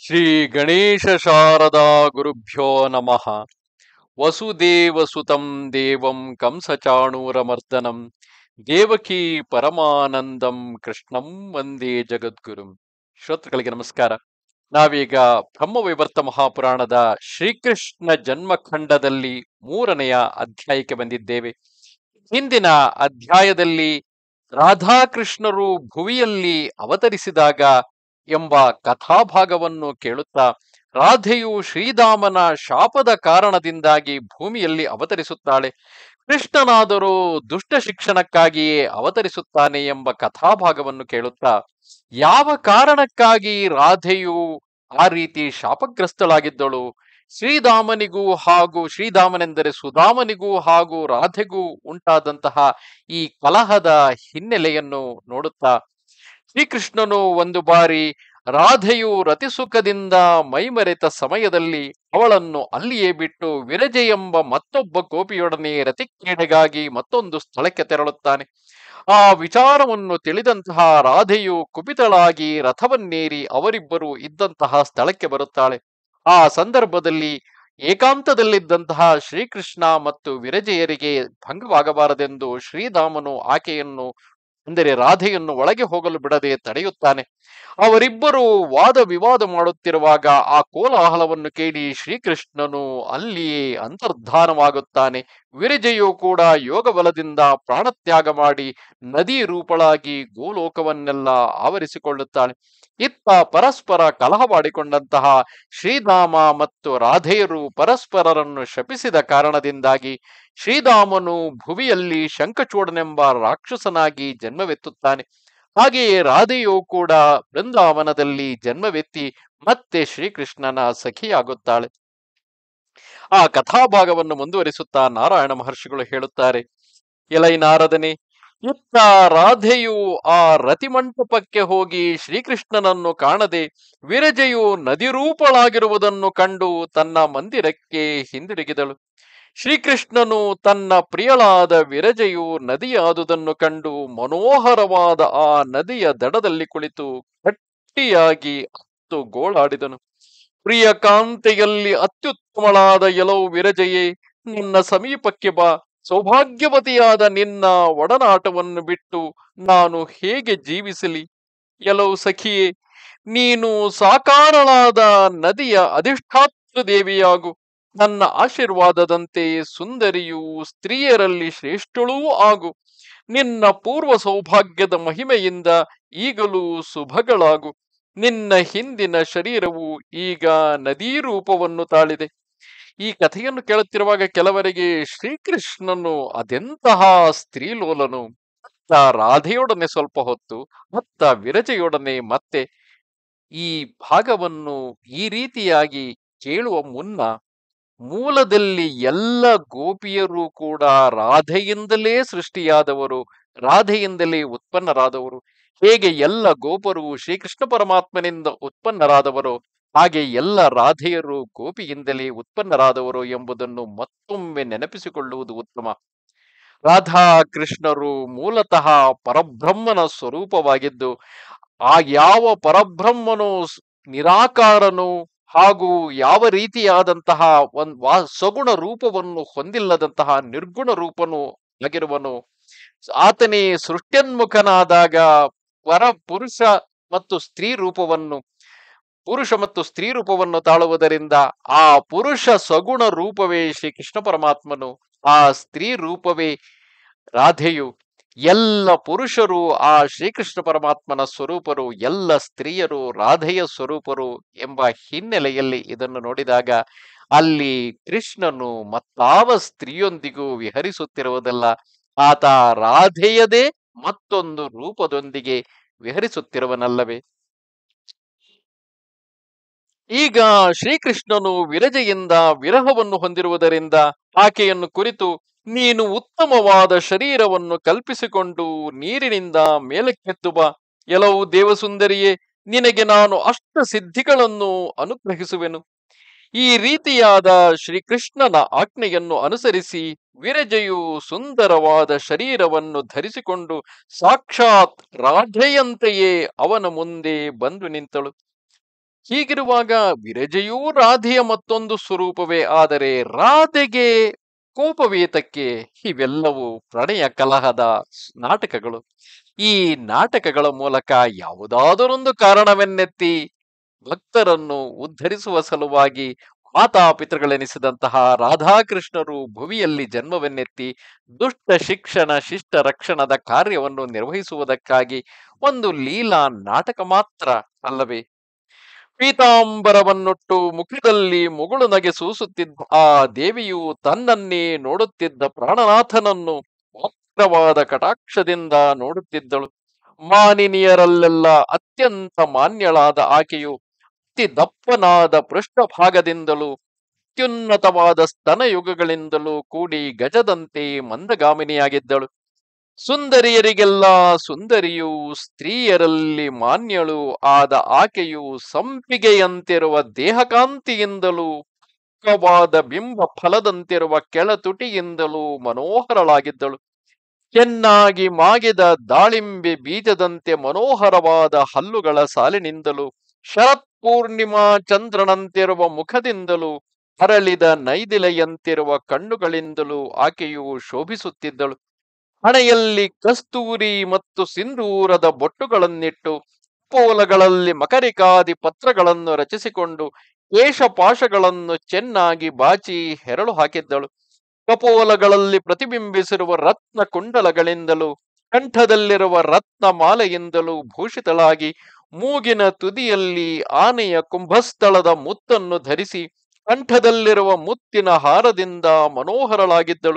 ಶ್ರೀ ಗಣೇಶ ಶಾರದಾ ಗುರುಭ್ಯೋ ನಮಃ ವಸುದೇವಸುತಂ ದೇವಂ ಕಂಸಚಾಣೂರಮರ್ದನಂ ದೇವಕಿ ಪರಮಾನಂದಂ ಕೃಷ್ಣಂ ವಂದೇ ಜಗದ್ಗುರುಂ ಶ್ರೋತೃಗಳಿಗೆ ನಮಸ್ಕಾರ ನಾವೀಗ ಬ್ರಹ್ಮವಿವರ್ತ ಮಹಾಪುರಾಣದ ಶ್ರೀಕೃಷ್ಣ ಜನ್ಮಖಂಡದಲ್ಲಿ ಮೂರನೆಯ ಅಧ್ಯಾಯಕ್ಕೆ ಬಂದಿದ್ದೇವೆ ಹಿಂದಿನ ಅಧ್ಯಾಯದಲ್ಲಿ ರಾಧಾಕೃಷ್ಣರು ಭುವಿಯಲ್ಲಿ ಅವತರಿಸಿದಾಗ ಎಂಬ ಕಥಾಭಾಗವನ್ನು ಕೇಳುತ್ತಾ ರಾಧೆಯು ಶ್ರೀರಾಮನ ಶಾಪದ ಕಾರಣದಿಂದಾಗಿ ಭೂಮಿಯಲ್ಲಿ ಅವತರಿಸುತ್ತಾಳೆ ಕೃಷ್ಣನಾದರೂ ದುಷ್ಟ ಶಿಕ್ಷಣಕ್ಕಾಗಿಯೇ ಅವತರಿಸುತ್ತಾನೆ ಎಂಬ ಕಥಾಭಾಗವನ್ನು ಕೇಳುತ್ತಾ ಯಾವ ಕಾರಣಕ್ಕಾಗಿ ರಾಧೆಯು ಆ ರೀತಿ ಶಾಪಗ್ರಸ್ತಳಾಗಿದ್ದಳು ಶ್ರೀರಾಮನಿಗೂ ಹಾಗೂ ಶ್ರೀರಾಮನೆಂದರೆ ಸುಧಾಮನಿಗೂ ಹಾಗೂ ರಾಧೆಗೂ ಉಂಟಾದಂತಹ ಈ ಕಲಹದ ಹಿನ್ನೆಲೆಯನ್ನು ನೋಡುತ್ತಾ ಶ್ರೀಕೃಷ್ಣನು ಒಂದು ಬಾರಿ ರಾಧೆಯು ರತಿಸುಖದಿಂದ ಮೈಮರೆತ ಸಮಯದಲ್ಲಿ ಅವಳನ್ನು ಅಲ್ಲಿಯೇ ಬಿಟ್ಟು ವಿರಜೆ ಎಂಬ ಮತ್ತೊಬ್ಬ ಗೋಪಿಯೊಡನೆ ರತಿಕ್ರೀಡೆಗಾಗಿ ಮತ್ತೊಂದು ಸ್ಥಳಕ್ಕೆ ತೆರಳುತ್ತಾನೆ ಆ ವಿಚಾರವನ್ನು ತಿಳಿದಂತಹ ರಾಧೆಯು ಕುಪಿತಳಾಗಿ ರಥವನ್ನೇರಿ ಅವರಿಬ್ಬರು ಇದ್ದಂತಹ ಸ್ಥಳಕ್ಕೆ ಬರುತ್ತಾಳೆ ಆ ಸಂದರ್ಭದಲ್ಲಿ ಏಕಾಂತದಲ್ಲಿದ್ದಂತಹ ಶ್ರೀಕೃಷ್ಣ ಮತ್ತು ವಿರಜೆಯರಿಗೆ ಭಂಗವಾಗಬಾರದೆಂದು ಶ್ರೀರಾಮನು ಆಕೆಯನ್ನು ಅಂದರೆ ರಾಧೆಯನ್ನು ಒಳಗೆ ಹೋಗಲು ಬಿಡದೆ ತಡೆಯುತ್ತಾನೆ ಅವರಿಬ್ಬರು ವಾದ ವಿವಾದ ಮಾಡುತ್ತಿರುವಾಗ ಆ ಕೋಲಾಹಲವನ್ನು ಕೇಳಿ ಶ್ರೀಕೃಷ್ಣನು ಅಲ್ಲಿಯೇ ಅಂತರ್ಧಾನವಾಗುತ್ತಾನೆ ವಿರಜೆಯು ಕೂಡ ಯೋಗ ಬಲದಿಂದ ಪ್ರಾಣತ್ಯಾಗ ಮಾಡಿ ನದಿ ರೂಪಳಾಗಿ ಗೋಲೋಕವನ್ನೆಲ್ಲ ಆವರಿಸಿಕೊಳ್ಳುತ್ತಾಳೆ ಇತ್ತ ಪರಸ್ಪರ ಕಲಹ ಮಾಡಿಕೊಂಡಂತಹ ಶ್ರೀರಾಮ ಮತ್ತು ರಾಧೆಯರು ಪರಸ್ಪರರನ್ನು ಶಪಿಸಿದ ಕಾರಣದಿಂದಾಗಿ ಶ್ರೀರಾಮನು ಭುವಿಯಲ್ಲಿ ಶಂಖಚೂಡನೆಂಬ ರಾಕ್ಷಸನಾಗಿ ಜನ್ಮವೆತ್ತುತ್ತಾನೆ ಹಾಗೆಯೇ ರಾಧೆಯು ಕೂಡ ಬೃಂದಾವನದಲ್ಲಿ ಜನ್ಮವೆತ್ತಿ ಮತ್ತೆ ಶ್ರೀಕೃಷ್ಣನ ಸಖಿಯಾಗುತ್ತಾಳೆ ಆ ಕಥಾಭಾಗವನ್ನು ಮುಂದುವರಿಸುತ್ತಾ ನಾರಾಯಣ ಮಹರ್ಷಿಗಳು ಹೇಳುತ್ತಾರೆ ಎಲೈ ನಾರದನೆ ಇತ್ತ ರಾಧೆಯು ಆ ರತಿಮಂಟಪಕ್ಕೆ ಹೋಗಿ ಶ್ರೀಕೃಷ್ಣನನ್ನು ಕಾಣದೆ ವಿರಜೆಯು ನದಿರೂಪಳಾಗಿರುವುದನ್ನು ಕಂಡು ತನ್ನ ಮಂದಿರಕ್ಕೆ ಹಿಂದಿರುಗಿದಳು ಶ್ರೀಕೃಷ್ಣನು ತನ್ನ ಪ್ರಿಯಳಾದ ವಿರಜೆಯು ನದಿಯಾದುದನ್ನು ಕಂಡು ಮನೋಹರವಾದ ಆ ನದಿಯ ದಡದಲ್ಲಿ ಕುಳಿತು ಗಟ್ಟಿಯಾಗಿ ಹತ್ತು ಗೋಳಾಡಿದನು ಪ್ರಿಯ ಕಾಂತೆಯಲ್ಲಿ ಅತ್ಯುತ್ತಮಳಾದ ಎಲವು ವಿರಜೆಯೇ ನಿನ್ನ ಸಮೀಪಕ್ಕೆ ಬಾ ಸೌಭಾಗ್ಯವತಿಯಾದ ನಿನ್ನ ಒಡನಾಟವನ್ನು ಬಿಟ್ಟು ನಾನು ಹೇಗೆ ಜೀವಿಸಲಿ ಎಲವು ಸಖಿಯೇ ನೀನು ಸಾಕಾರಳಾದ ನದಿಯ ಅಧಿಷ್ಠಾತೃ ದೇವಿಯಾಗು ನನ್ನ ಆಶೀರ್ವಾದದಂತೆ ಸುಂದರಿಯು ಸ್ತ್ರೀಯರಲ್ಲಿ ಶ್ರೇಷ್ಠಳೂ ಆಗು ನಿನ್ನ ಪೂರ್ವ ಸೌಭಾಗ್ಯದ ಮಹಿಮೆಯಿಂದ ಈಗಲೂ ಶುಭಗಳಾಗು ನಿನ್ನ ಹಿಂದಿನ ಶರೀರವು ಈಗ ನದೀ ರೂಪವನ್ನು ತಾಳಿದೆ ಈ ಕಥೆಯನ್ನು ಕೇಳುತ್ತಿರುವಾಗ ಕೆಲವರಿಗೆ ಶ್ರೀಕೃಷ್ಣನು ಅದೆಂತಹ ಸ್ತ್ರೀಲೋಲನು ಮತ್ತ ರಾಧೆಯೊಡನೆ ಸ್ವಲ್ಪ ಹೊತ್ತು ಮತ್ತ ವಿರಜೆಯೊಡನೆ ಮತ್ತೆ ಈ ಭಾಗವನ್ನು ಈ ರೀತಿಯಾಗಿ ಕೇಳುವ ಮುನ್ನ ಮೂಲದಲ್ಲಿ ಎಲ್ಲ ಗೋಪಿಯರು ಕೂಡ ರಾಧೆಯಿಂದಲೇ ಸೃಷ್ಟಿಯಾದವರು ರಾಧೆಯಿಂದಲೇ ಉತ್ಪನ್ನರಾದವರು ಹೇಗೆ ಎಲ್ಲ ಗೋಪರು ಶ್ರೀಕೃಷ್ಣ ಪರಮಾತ್ಮನಿಂದ ಉತ್ಪನ್ನರಾದವರು ಹಾಗೆ ಎಲ್ಲ ರಾಧೆಯರು ಗೋಪಿಯಿಂದಲೇ ಉತ್ಪನ್ನರಾದವರು ಎಂಬುದನ್ನು ಮತ್ತೊಮ್ಮೆ ನೆನಪಿಸಿಕೊಳ್ಳುವುದು ಉತ್ತಮ ರಾಧಾ ಕೃಷ್ಣರು ಮೂಲತಃ ಪರಬ್ರಹ್ಮನ ಸ್ವರೂಪವಾಗಿದ್ದು ಆ ಯಾವ ಪರಬ್ರಹ್ಮನು ನಿರಾಕಾರನು ಹಾಗೂ ಯಾವ ರೀತಿಯಾದಂತಹ ಒಂದ್ ವಾ ಸಗುಣ ರೂಪವನ್ನು ಹೊಂದಿಲ್ಲದಂತಹ ನಿರ್ಗುಣ ರೂಪನು ಆಗಿರುವನು ಆತನೇ ಸೃಷ್ಟ್ಯನ್ಮುಖನಾದಾಗ ಪರ ಪುರುಷ ಮತ್ತು ಸ್ತ್ರೀ ರೂಪವನ್ನು ಪುರುಷ ಮತ್ತು ಸ್ತ್ರೀ ರೂಪವನ್ನು ತಾಳುವುದರಿಂದ ಆ ಪುರುಷ ಸಗುಣ ರೂಪವೇ ಶ್ರೀ ಕೃಷ್ಣ ಪರಮಾತ್ಮನು ಆ ಸ್ತ್ರೀ ರೂಪವೇ ರಾಧೆಯು ಎಲ್ಲ ಪುರುಷರು ಆ ಶ್ರೀಕೃಷ್ಣ ಪರಮಾತ್ಮನ ಸ್ವರೂಪರು ಎಲ್ಲ ಸ್ತ್ರೀಯರು ರಾಧೆಯ ಸ್ವರೂಪರು ಎಂಬ ಹಿನ್ನೆಲೆಯಲ್ಲಿ ಇದನ್ನು ನೋಡಿದಾಗ ಅಲ್ಲಿ ಕೃಷ್ಣನು ಮತ್ತಾವ ಸ್ತ್ರೀಯೊಂದಿಗೂ ವಿಹರಿಸುತ್ತಿರುವುದಲ್ಲ ಆತ ರಾಧೆಯದೇ ಮತ್ತೊಂದು ರೂಪದೊಂದಿಗೆ ವಿಹರಿಸುತ್ತಿರುವನಲ್ಲವೇ ಈಗ ಶ್ರೀಕೃಷ್ಣನು ವಿರಜೆಯಿಂದ ವಿರಹವನ್ನು ಹೊಂದಿರುವುದರಿಂದ ಆಕೆಯನ್ನು ಕುರಿತು ನೀನು ಉತ್ತಮವಾದ ಶರೀರವನ್ನು ಕಲ್ಪಿಸಿಕೊಂಡು ನೀರಿನಿಂದ ಮೇಲಕ್ಕೆದ್ದು ಬಾ ಎಲ್ಲವೂ ದೇವಸುಂದರಿಯೇ ನಿನಗೆ ನಾನು ಅಷ್ಟ ಸಿದ್ಧಿಗಳನ್ನು ಅನುಗ್ರಹಿಸುವೆನು ಈ ರೀತಿಯಾದ ಶ್ರೀಕೃಷ್ಣನ ಆಜ್ಞೆಯನ್ನು ಅನುಸರಿಸಿ ವಿರಜೆಯು ಸುಂದರವಾದ ಶರೀರವನ್ನು ಧರಿಸಿಕೊಂಡು ಸಾಕ್ಷಾತ್ ರಾಧೆಯಂತೆಯೇ ಅವನ ಮುಂದೆ ಬಂದು ನಿಂತಳು ಹೀಗಿರುವಾಗ ವಿರಜೆಯೂ ರಾಧೆಯ ಮತ್ತೊಂದು ಸ್ವರೂಪವೇ ಆದರೆ ರಾಧೆಗೆ ಕೋಪವೇತಕ್ಕೆ ಇವೆಲ್ಲವೂ ಪ್ರಣಯ ಕಲಹದ ಸ್- ನಾಟಕಗಳು ಈ ನಾಟಕಗಳ ಮೂಲಕ ಯಾವುದಾದರೊಂದು ಕಾರಣವನ್ನೆತ್ತಿ ಭಕ್ತರನ್ನು ಉದ್ಧರಿಸುವ ಸಲುವಾಗಿ ಮಾತಾಪಿತೃಗಳೆನಿಸಿದಂತಹ ರಾಧಾಕೃಷ್ಣರು ಭುವಿಯಲ್ಲಿ ಜನ್ಮವನ್ನೆತ್ತಿ ದುಷ್ಟ ಶಿಕ್ಷಣ ಶಿಷ್ಟ ರಕ್ಷಣದ ಕಾರ್ಯವನ್ನು ನಿರ್ವಹಿಸುವುದಕ್ಕಾಗಿ ಒಂದು ಲೀಲಾ ನಾಟಕ ಮಾತ್ರ ಅಲ್ಲವೇ ಪೀತಾಂಬರವನ್ನುಟ್ಟು ಮುಖದಲ್ಲಿ ಮುಗುಳು ನಗೆ ಸೂಸುತ್ತಿದ್ದ ಆ ದೇವಿಯು ತನ್ನನ್ನೇ ನೋಡುತ್ತಿದ್ದ ಪ್ರಾಣನಾಥನನ್ನು ವಕ್ರವಾದ ಕಟಾಕ್ಷದಿಂದ ನೋಡುತ್ತಿದ್ದಳು ಮಾನಿನಿಯರಲ್ಲೆಲ್ಲ ಅತ್ಯಂತ ಮಾನ್ಯಳಾದ ಆಕೆಯು ಅತಿ ದಪ್ಪನಾದ ಪೃಷ್ಠಭಾಗದಿಂದಲೂ ಅತ್ಯುನ್ನತವಾದ ಸ್ತನಯುಗಗಳಿಂದಲೂ ಕೂಡಿ ಗಜದಂತೆ ಮಂದಗಾಮಿನಿಯಾಗಿದ್ದಳು ಸುಂದರಿಯರಿಗೆಲ್ಲ ಸುಂದರಿಯು ಸ್ತ್ರೀಯರಲ್ಲಿ ಮಾನ್ಯಳು ಆದ ಆಕೆಯು ಸಂಪಿಗೆಯಂತಿರುವ ದೇಹಕಾಂತಿಯಿಂದಲೂ ಪಕ್ವವಾದ ಬಿಂಬ ಫಲದಂತಿರುವ ಕೆಳತುಟಿಯಿಂದಲೂ ಮನೋಹರಳಾಗಿದ್ದಳು ಚೆನ್ನಾಗಿ ಮಾಗಿದ ದಾಳಿಂಬೆ ಬೀಜದಂತೆ ಮನೋಹರವಾದ ಹಲ್ಲುಗಳ ಸಾಲಿನಿಂದಲೂ ಶರತ್ ಪೂರ್ಣಿಮಾ ಚಂದ್ರನಂತಿರುವ ಮುಖದಿಂದಲೂ ಹರಳಿದ ನೈದಿಲೆಯಂತಿರುವ ಕಣ್ಣುಗಳಿಂದಲೂ ಆಕೆಯು ಶೋಭಿಸುತ್ತಿದ್ದಳು ಹಣೆಯಲ್ಲಿ ಕಸ್ತೂರಿ ಮತ್ತು ಸಿಂಧೂರದ ಬೊಟ್ಟುಗಳನ್ನಿಟ್ಟು ಪೋಲಗಳಲ್ಲಿ ಮಕರಿಕಾದಿ ಪತ್ರಗಳನ್ನು ರಚಿಸಿಕೊಂಡು ಕೇಶಪಾಶಗಳನ್ನು ಚೆನ್ನಾಗಿ ಬಾಚಿ ಹೆರಳು ಹಾಕಿದ್ದಳು ಕಪೋಲಗಳಲ್ಲಿ ಪ್ರತಿಬಿಂಬಿಸಿರುವ ರತ್ನ ಕುಂಡಲಗಳಿಂದಲೂ ಕಂಠದಲ್ಲಿರುವ ರತ್ನ ಮಾಲೆಯಿಂದಲೂ ಭೂಷಿತಳಾಗಿ ಮೂಗಿನ ತುದಿಯಲ್ಲಿ ಆನೆಯ ಕುಂಭಸ್ಥಳದ ಮುತ್ತನ್ನು ಧರಿಸಿ ಕಂಠದಲ್ಲಿರುವ ಮುತ್ತಿನ ಹಾರದಿಂದ ಮನೋಹರಳಾಗಿದ್ದಳು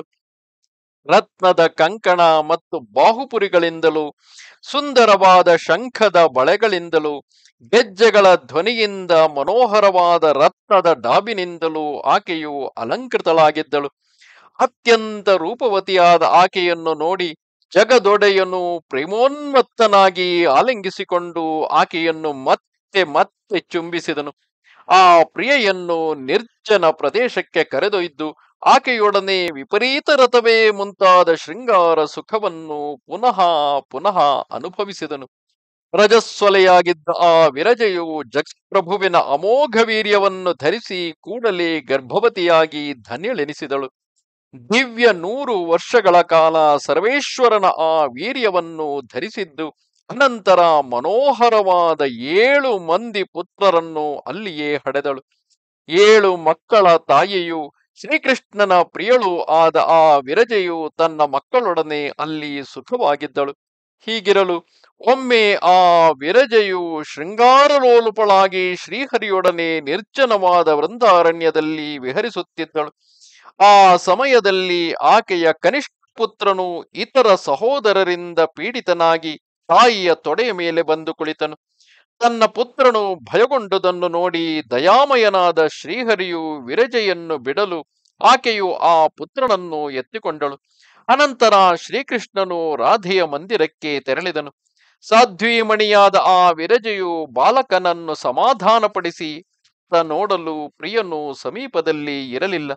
ರತ್ನದ ಕಂಕಣ ಮತ್ತು ಬಾಹುಪುರಿಗಳಿಂದಲೂ ಸುಂದರವಾದ ಶಂಖದ ಬಳೆಗಳಿಂದಲೂ ಗೆಜ್ಜೆಗಳ ಧ್ವನಿಯಿಂದ ಮನೋಹರವಾದ ರತ್ನದ ಡಾಬಿನಿಂದಲೂ ಆಕೆಯು ಅಲಂಕೃತಳಾಗಿದ್ದಳು ಅತ್ಯಂತ ರೂಪವತಿಯಾದ ಆಕೆಯನ್ನು ನೋಡಿ ಜಗದೊಡೆಯನು ಪ್ರೇಮೋನ್ಮತ್ತನಾಗಿ ಆಲಿಂಗಿಸಿಕೊಂಡು ಆಕೆಯನ್ನು ಮತ್ತೆ ಮತ್ತೆ ಚುಂಬಿಸಿದನು ಆ ಪ್ರಿಯೆಯನ್ನು ನಿರ್ಜನ ಪ್ರದೇಶಕ್ಕೆ ಕರೆದೊಯ್ದು ಆಕೆಯೊಡನೆ ವಿಪರೀತ ರಥವೇ ಮುಂತಾದ ಶೃಂಗಾರ ಸುಖವನ್ನು ಪುನಃ ಪುನಃ ಅನುಭವಿಸಿದನು ರಜಸ್ವಲೆಯಾಗಿದ್ದ ಆ ವಿರಜೆಯು ಜಗತ್ಪ್ರಭುವಿನ ಅಮೋಘ ವೀರ್ಯವನ್ನು ಧರಿಸಿ ಕೂಡಲೇ ಗರ್ಭವತಿಯಾಗಿ ಧನ್ಯಳೆನಿಸಿದಳು ದಿವ್ಯ ನೂರು ವರ್ಷಗಳ ಕಾಲ ಸರ್ವೇಶ್ವರನ ಆ ವೀರ್ಯವನ್ನು ಧರಿಸಿದ್ದು ಅನಂತರ ಮನೋಹರವಾದ ಏಳು ಮಂದಿ ಪುತ್ರರನ್ನು ಅಲ್ಲಿಯೇ ಹಡೆದಳು ಏಳು ಮಕ್ಕಳ ತಾಯಿಯು ಶ್ರೀಕೃಷ್ಣನ ಪ್ರಿಯಳು ಆದ ಆ ವಿರಜೆಯು ತನ್ನ ಮಕ್ಕಳೊಡನೆ ಅಲ್ಲಿ ಸುಖವಾಗಿದ್ದಳು ಹೀಗಿರಲು ಒಮ್ಮೆ ಆ ವಿರಜೆಯು ಶೃಂಗಾರಲೋಲುಪಳಾಗಿ ಶ್ರೀಹರಿಯೊಡನೆ ನಿರ್ಜನವಾದ ವೃಂದಾರಣ್ಯದಲ್ಲಿ ವಿಹರಿಸುತ್ತಿದ್ದಳು ಆ ಸಮಯದಲ್ಲಿ ಆಕೆಯ ಕನಿಷ್ಠ ಪುತ್ರನು ಇತರ ಸಹೋದರರಿಂದ ಪೀಡಿತನಾಗಿ ತಾಯಿಯ ತೊಡೆಯ ಮೇಲೆ ಬಂದು ಕುಳಿತನು ತನ್ನ ಪುತ್ರನು ಭಯಗೊಂಡುದನ್ನು ನೋಡಿ ದಯಾಮಯನಾದ ಶ್ರೀಹರಿಯು ವಿರಜೆಯನ್ನು ಬಿಡಲು ಆಕೆಯು ಆ ಪುತ್ರನನ್ನು ಎತ್ತಿಕೊಂಡಳು ಅನಂತರ ಶ್ರೀಕೃಷ್ಣನು ರಾಧೆಯ ಮಂದಿರಕ್ಕೆ ತೆರಳಿದನು ಸಾಧ್ವೀಮಣಿಯಾದ ಆ ವಿರಜೆಯು ಬಾಲಕನನ್ನು ಸಮಾಧಾನಪಡಿಸಿ ಅತ್ತ ನೋಡಲು ಪ್ರಿಯನು ಸಮೀಪದಲ್ಲಿ ಇರಲಿಲ್ಲ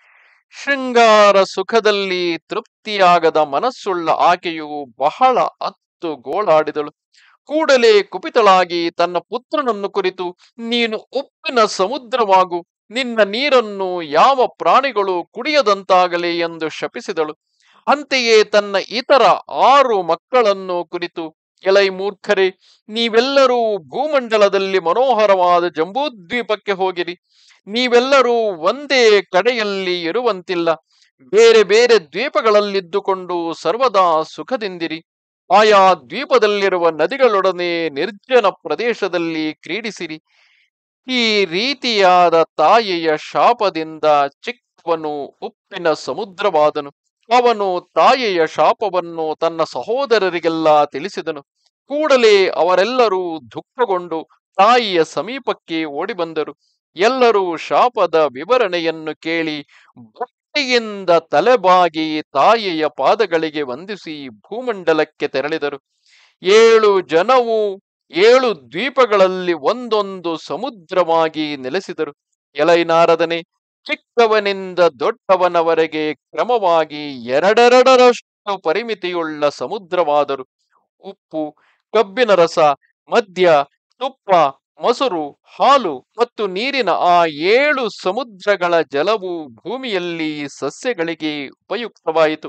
ಶೃಂಗಾರ ಸುಖದಲ್ಲಿ ತೃಪ್ತಿಯಾಗದ ಮನಸ್ಸುಳ್ಳ ಆಕೆಯು ಬಹಳ ಅತ್ತು ಗೋಳಾಡಿದಳು ಕೂಡಲೇ ಕುಪಿತಳಾಗಿ ತನ್ನ ಪುತ್ರನನ್ನು ಕುರಿತು ನೀನು ಉಪ್ಪಿನ ಸಮುದ್ರವಾಗು ನಿನ್ನ ನೀರನ್ನು ಯಾವ ಪ್ರಾಣಿಗಳು ಕುಡಿಯದಂತಾಗಲಿ ಎಂದು ಶಪಿಸಿದಳು ಅಂತೆಯೇ ತನ್ನ ಇತರ ಆರು ಮಕ್ಕಳನ್ನು ಕುರಿತು ಎಲೈ ಮೂರ್ಖರೇ ನೀವೆಲ್ಲರೂ ಭೂಮಂಡಲದಲ್ಲಿ ಮನೋಹರವಾದ ಜಂಬೂದ್ವೀಪಕ್ಕೆ ಹೋಗಿರಿ ನೀವೆಲ್ಲರೂ ಒಂದೇ ಕಡೆಯಲ್ಲಿ ಇರುವಂತಿಲ್ಲ ಬೇರೆ ಬೇರೆ ದ್ವೀಪಗಳಲ್ಲಿದ್ದುಕೊಂಡು ಸರ್ವದಾ ಸುಖದಿಂದಿರಿ ಆಯಾ ದ್ವೀಪದಲ್ಲಿರುವ ನದಿಗಳೊಡನೆ ನಿರ್ಜನ ಪ್ರದೇಶದಲ್ಲಿ ಕ್ರೀಡಿಸಿರಿ ಈ ರೀತಿಯಾದ ತಾಯಿಯ ಶಾಪದಿಂದ ಚಿಕ್ಕವನು ಉಪ್ಪಿನ ಸಮುದ್ರವಾದನು ಅವನು ತಾಯಿಯ ಶಾಪವನ್ನು ತನ್ನ ಸಹೋದರರಿಗೆಲ್ಲ ತಿಳಿಸಿದನು ಕೂಡಲೇ ಅವರೆಲ್ಲರೂ ದುಃಖಗೊಂಡು ತಾಯಿಯ ಸಮೀಪಕ್ಕೆ ಓಡಿ ಬಂದರು ಎಲ್ಲರೂ ಶಾಪದ ವಿವರಣೆಯನ್ನು ಕೇಳಿ ಭಕ್ತಿಯಿಂದ ತಲೆಬಾಗಿ ತಾಯಿಯ ಪಾದಗಳಿಗೆ ವಂದಿಸಿ ಭೂಮಂಡಲಕ್ಕೆ ತೆರಳಿದರು ಏಳು ಜನವು ಏಳು ದ್ವೀಪಗಳಲ್ಲಿ ಒಂದೊಂದು ಸಮುದ್ರವಾಗಿ ನೆಲೆಸಿದರು ಎಲೈನಾರದನೆ ಚಿಕ್ಕವನಿಂದ ದೊಡ್ಡವನವರೆಗೆ ಕ್ರಮವಾಗಿ ಎರಡೆರಡರಷ್ಟು ಪರಿಮಿತಿಯುಳ್ಳ ಸಮುದ್ರವಾದರು ಉಪ್ಪು ಕಬ್ಬಿನ ರಸ ಮದ್ಯ ತುಪ್ಪ ಮೊಸರು ಹಾಲು ಮತ್ತು ನೀರಿನ ಆ ಏಳು ಸಮುದ್ರಗಳ ಜಲವು ಭೂಮಿಯಲ್ಲಿ ಸಸ್ಯಗಳಿಗೆ ಉಪಯುಕ್ತವಾಯಿತು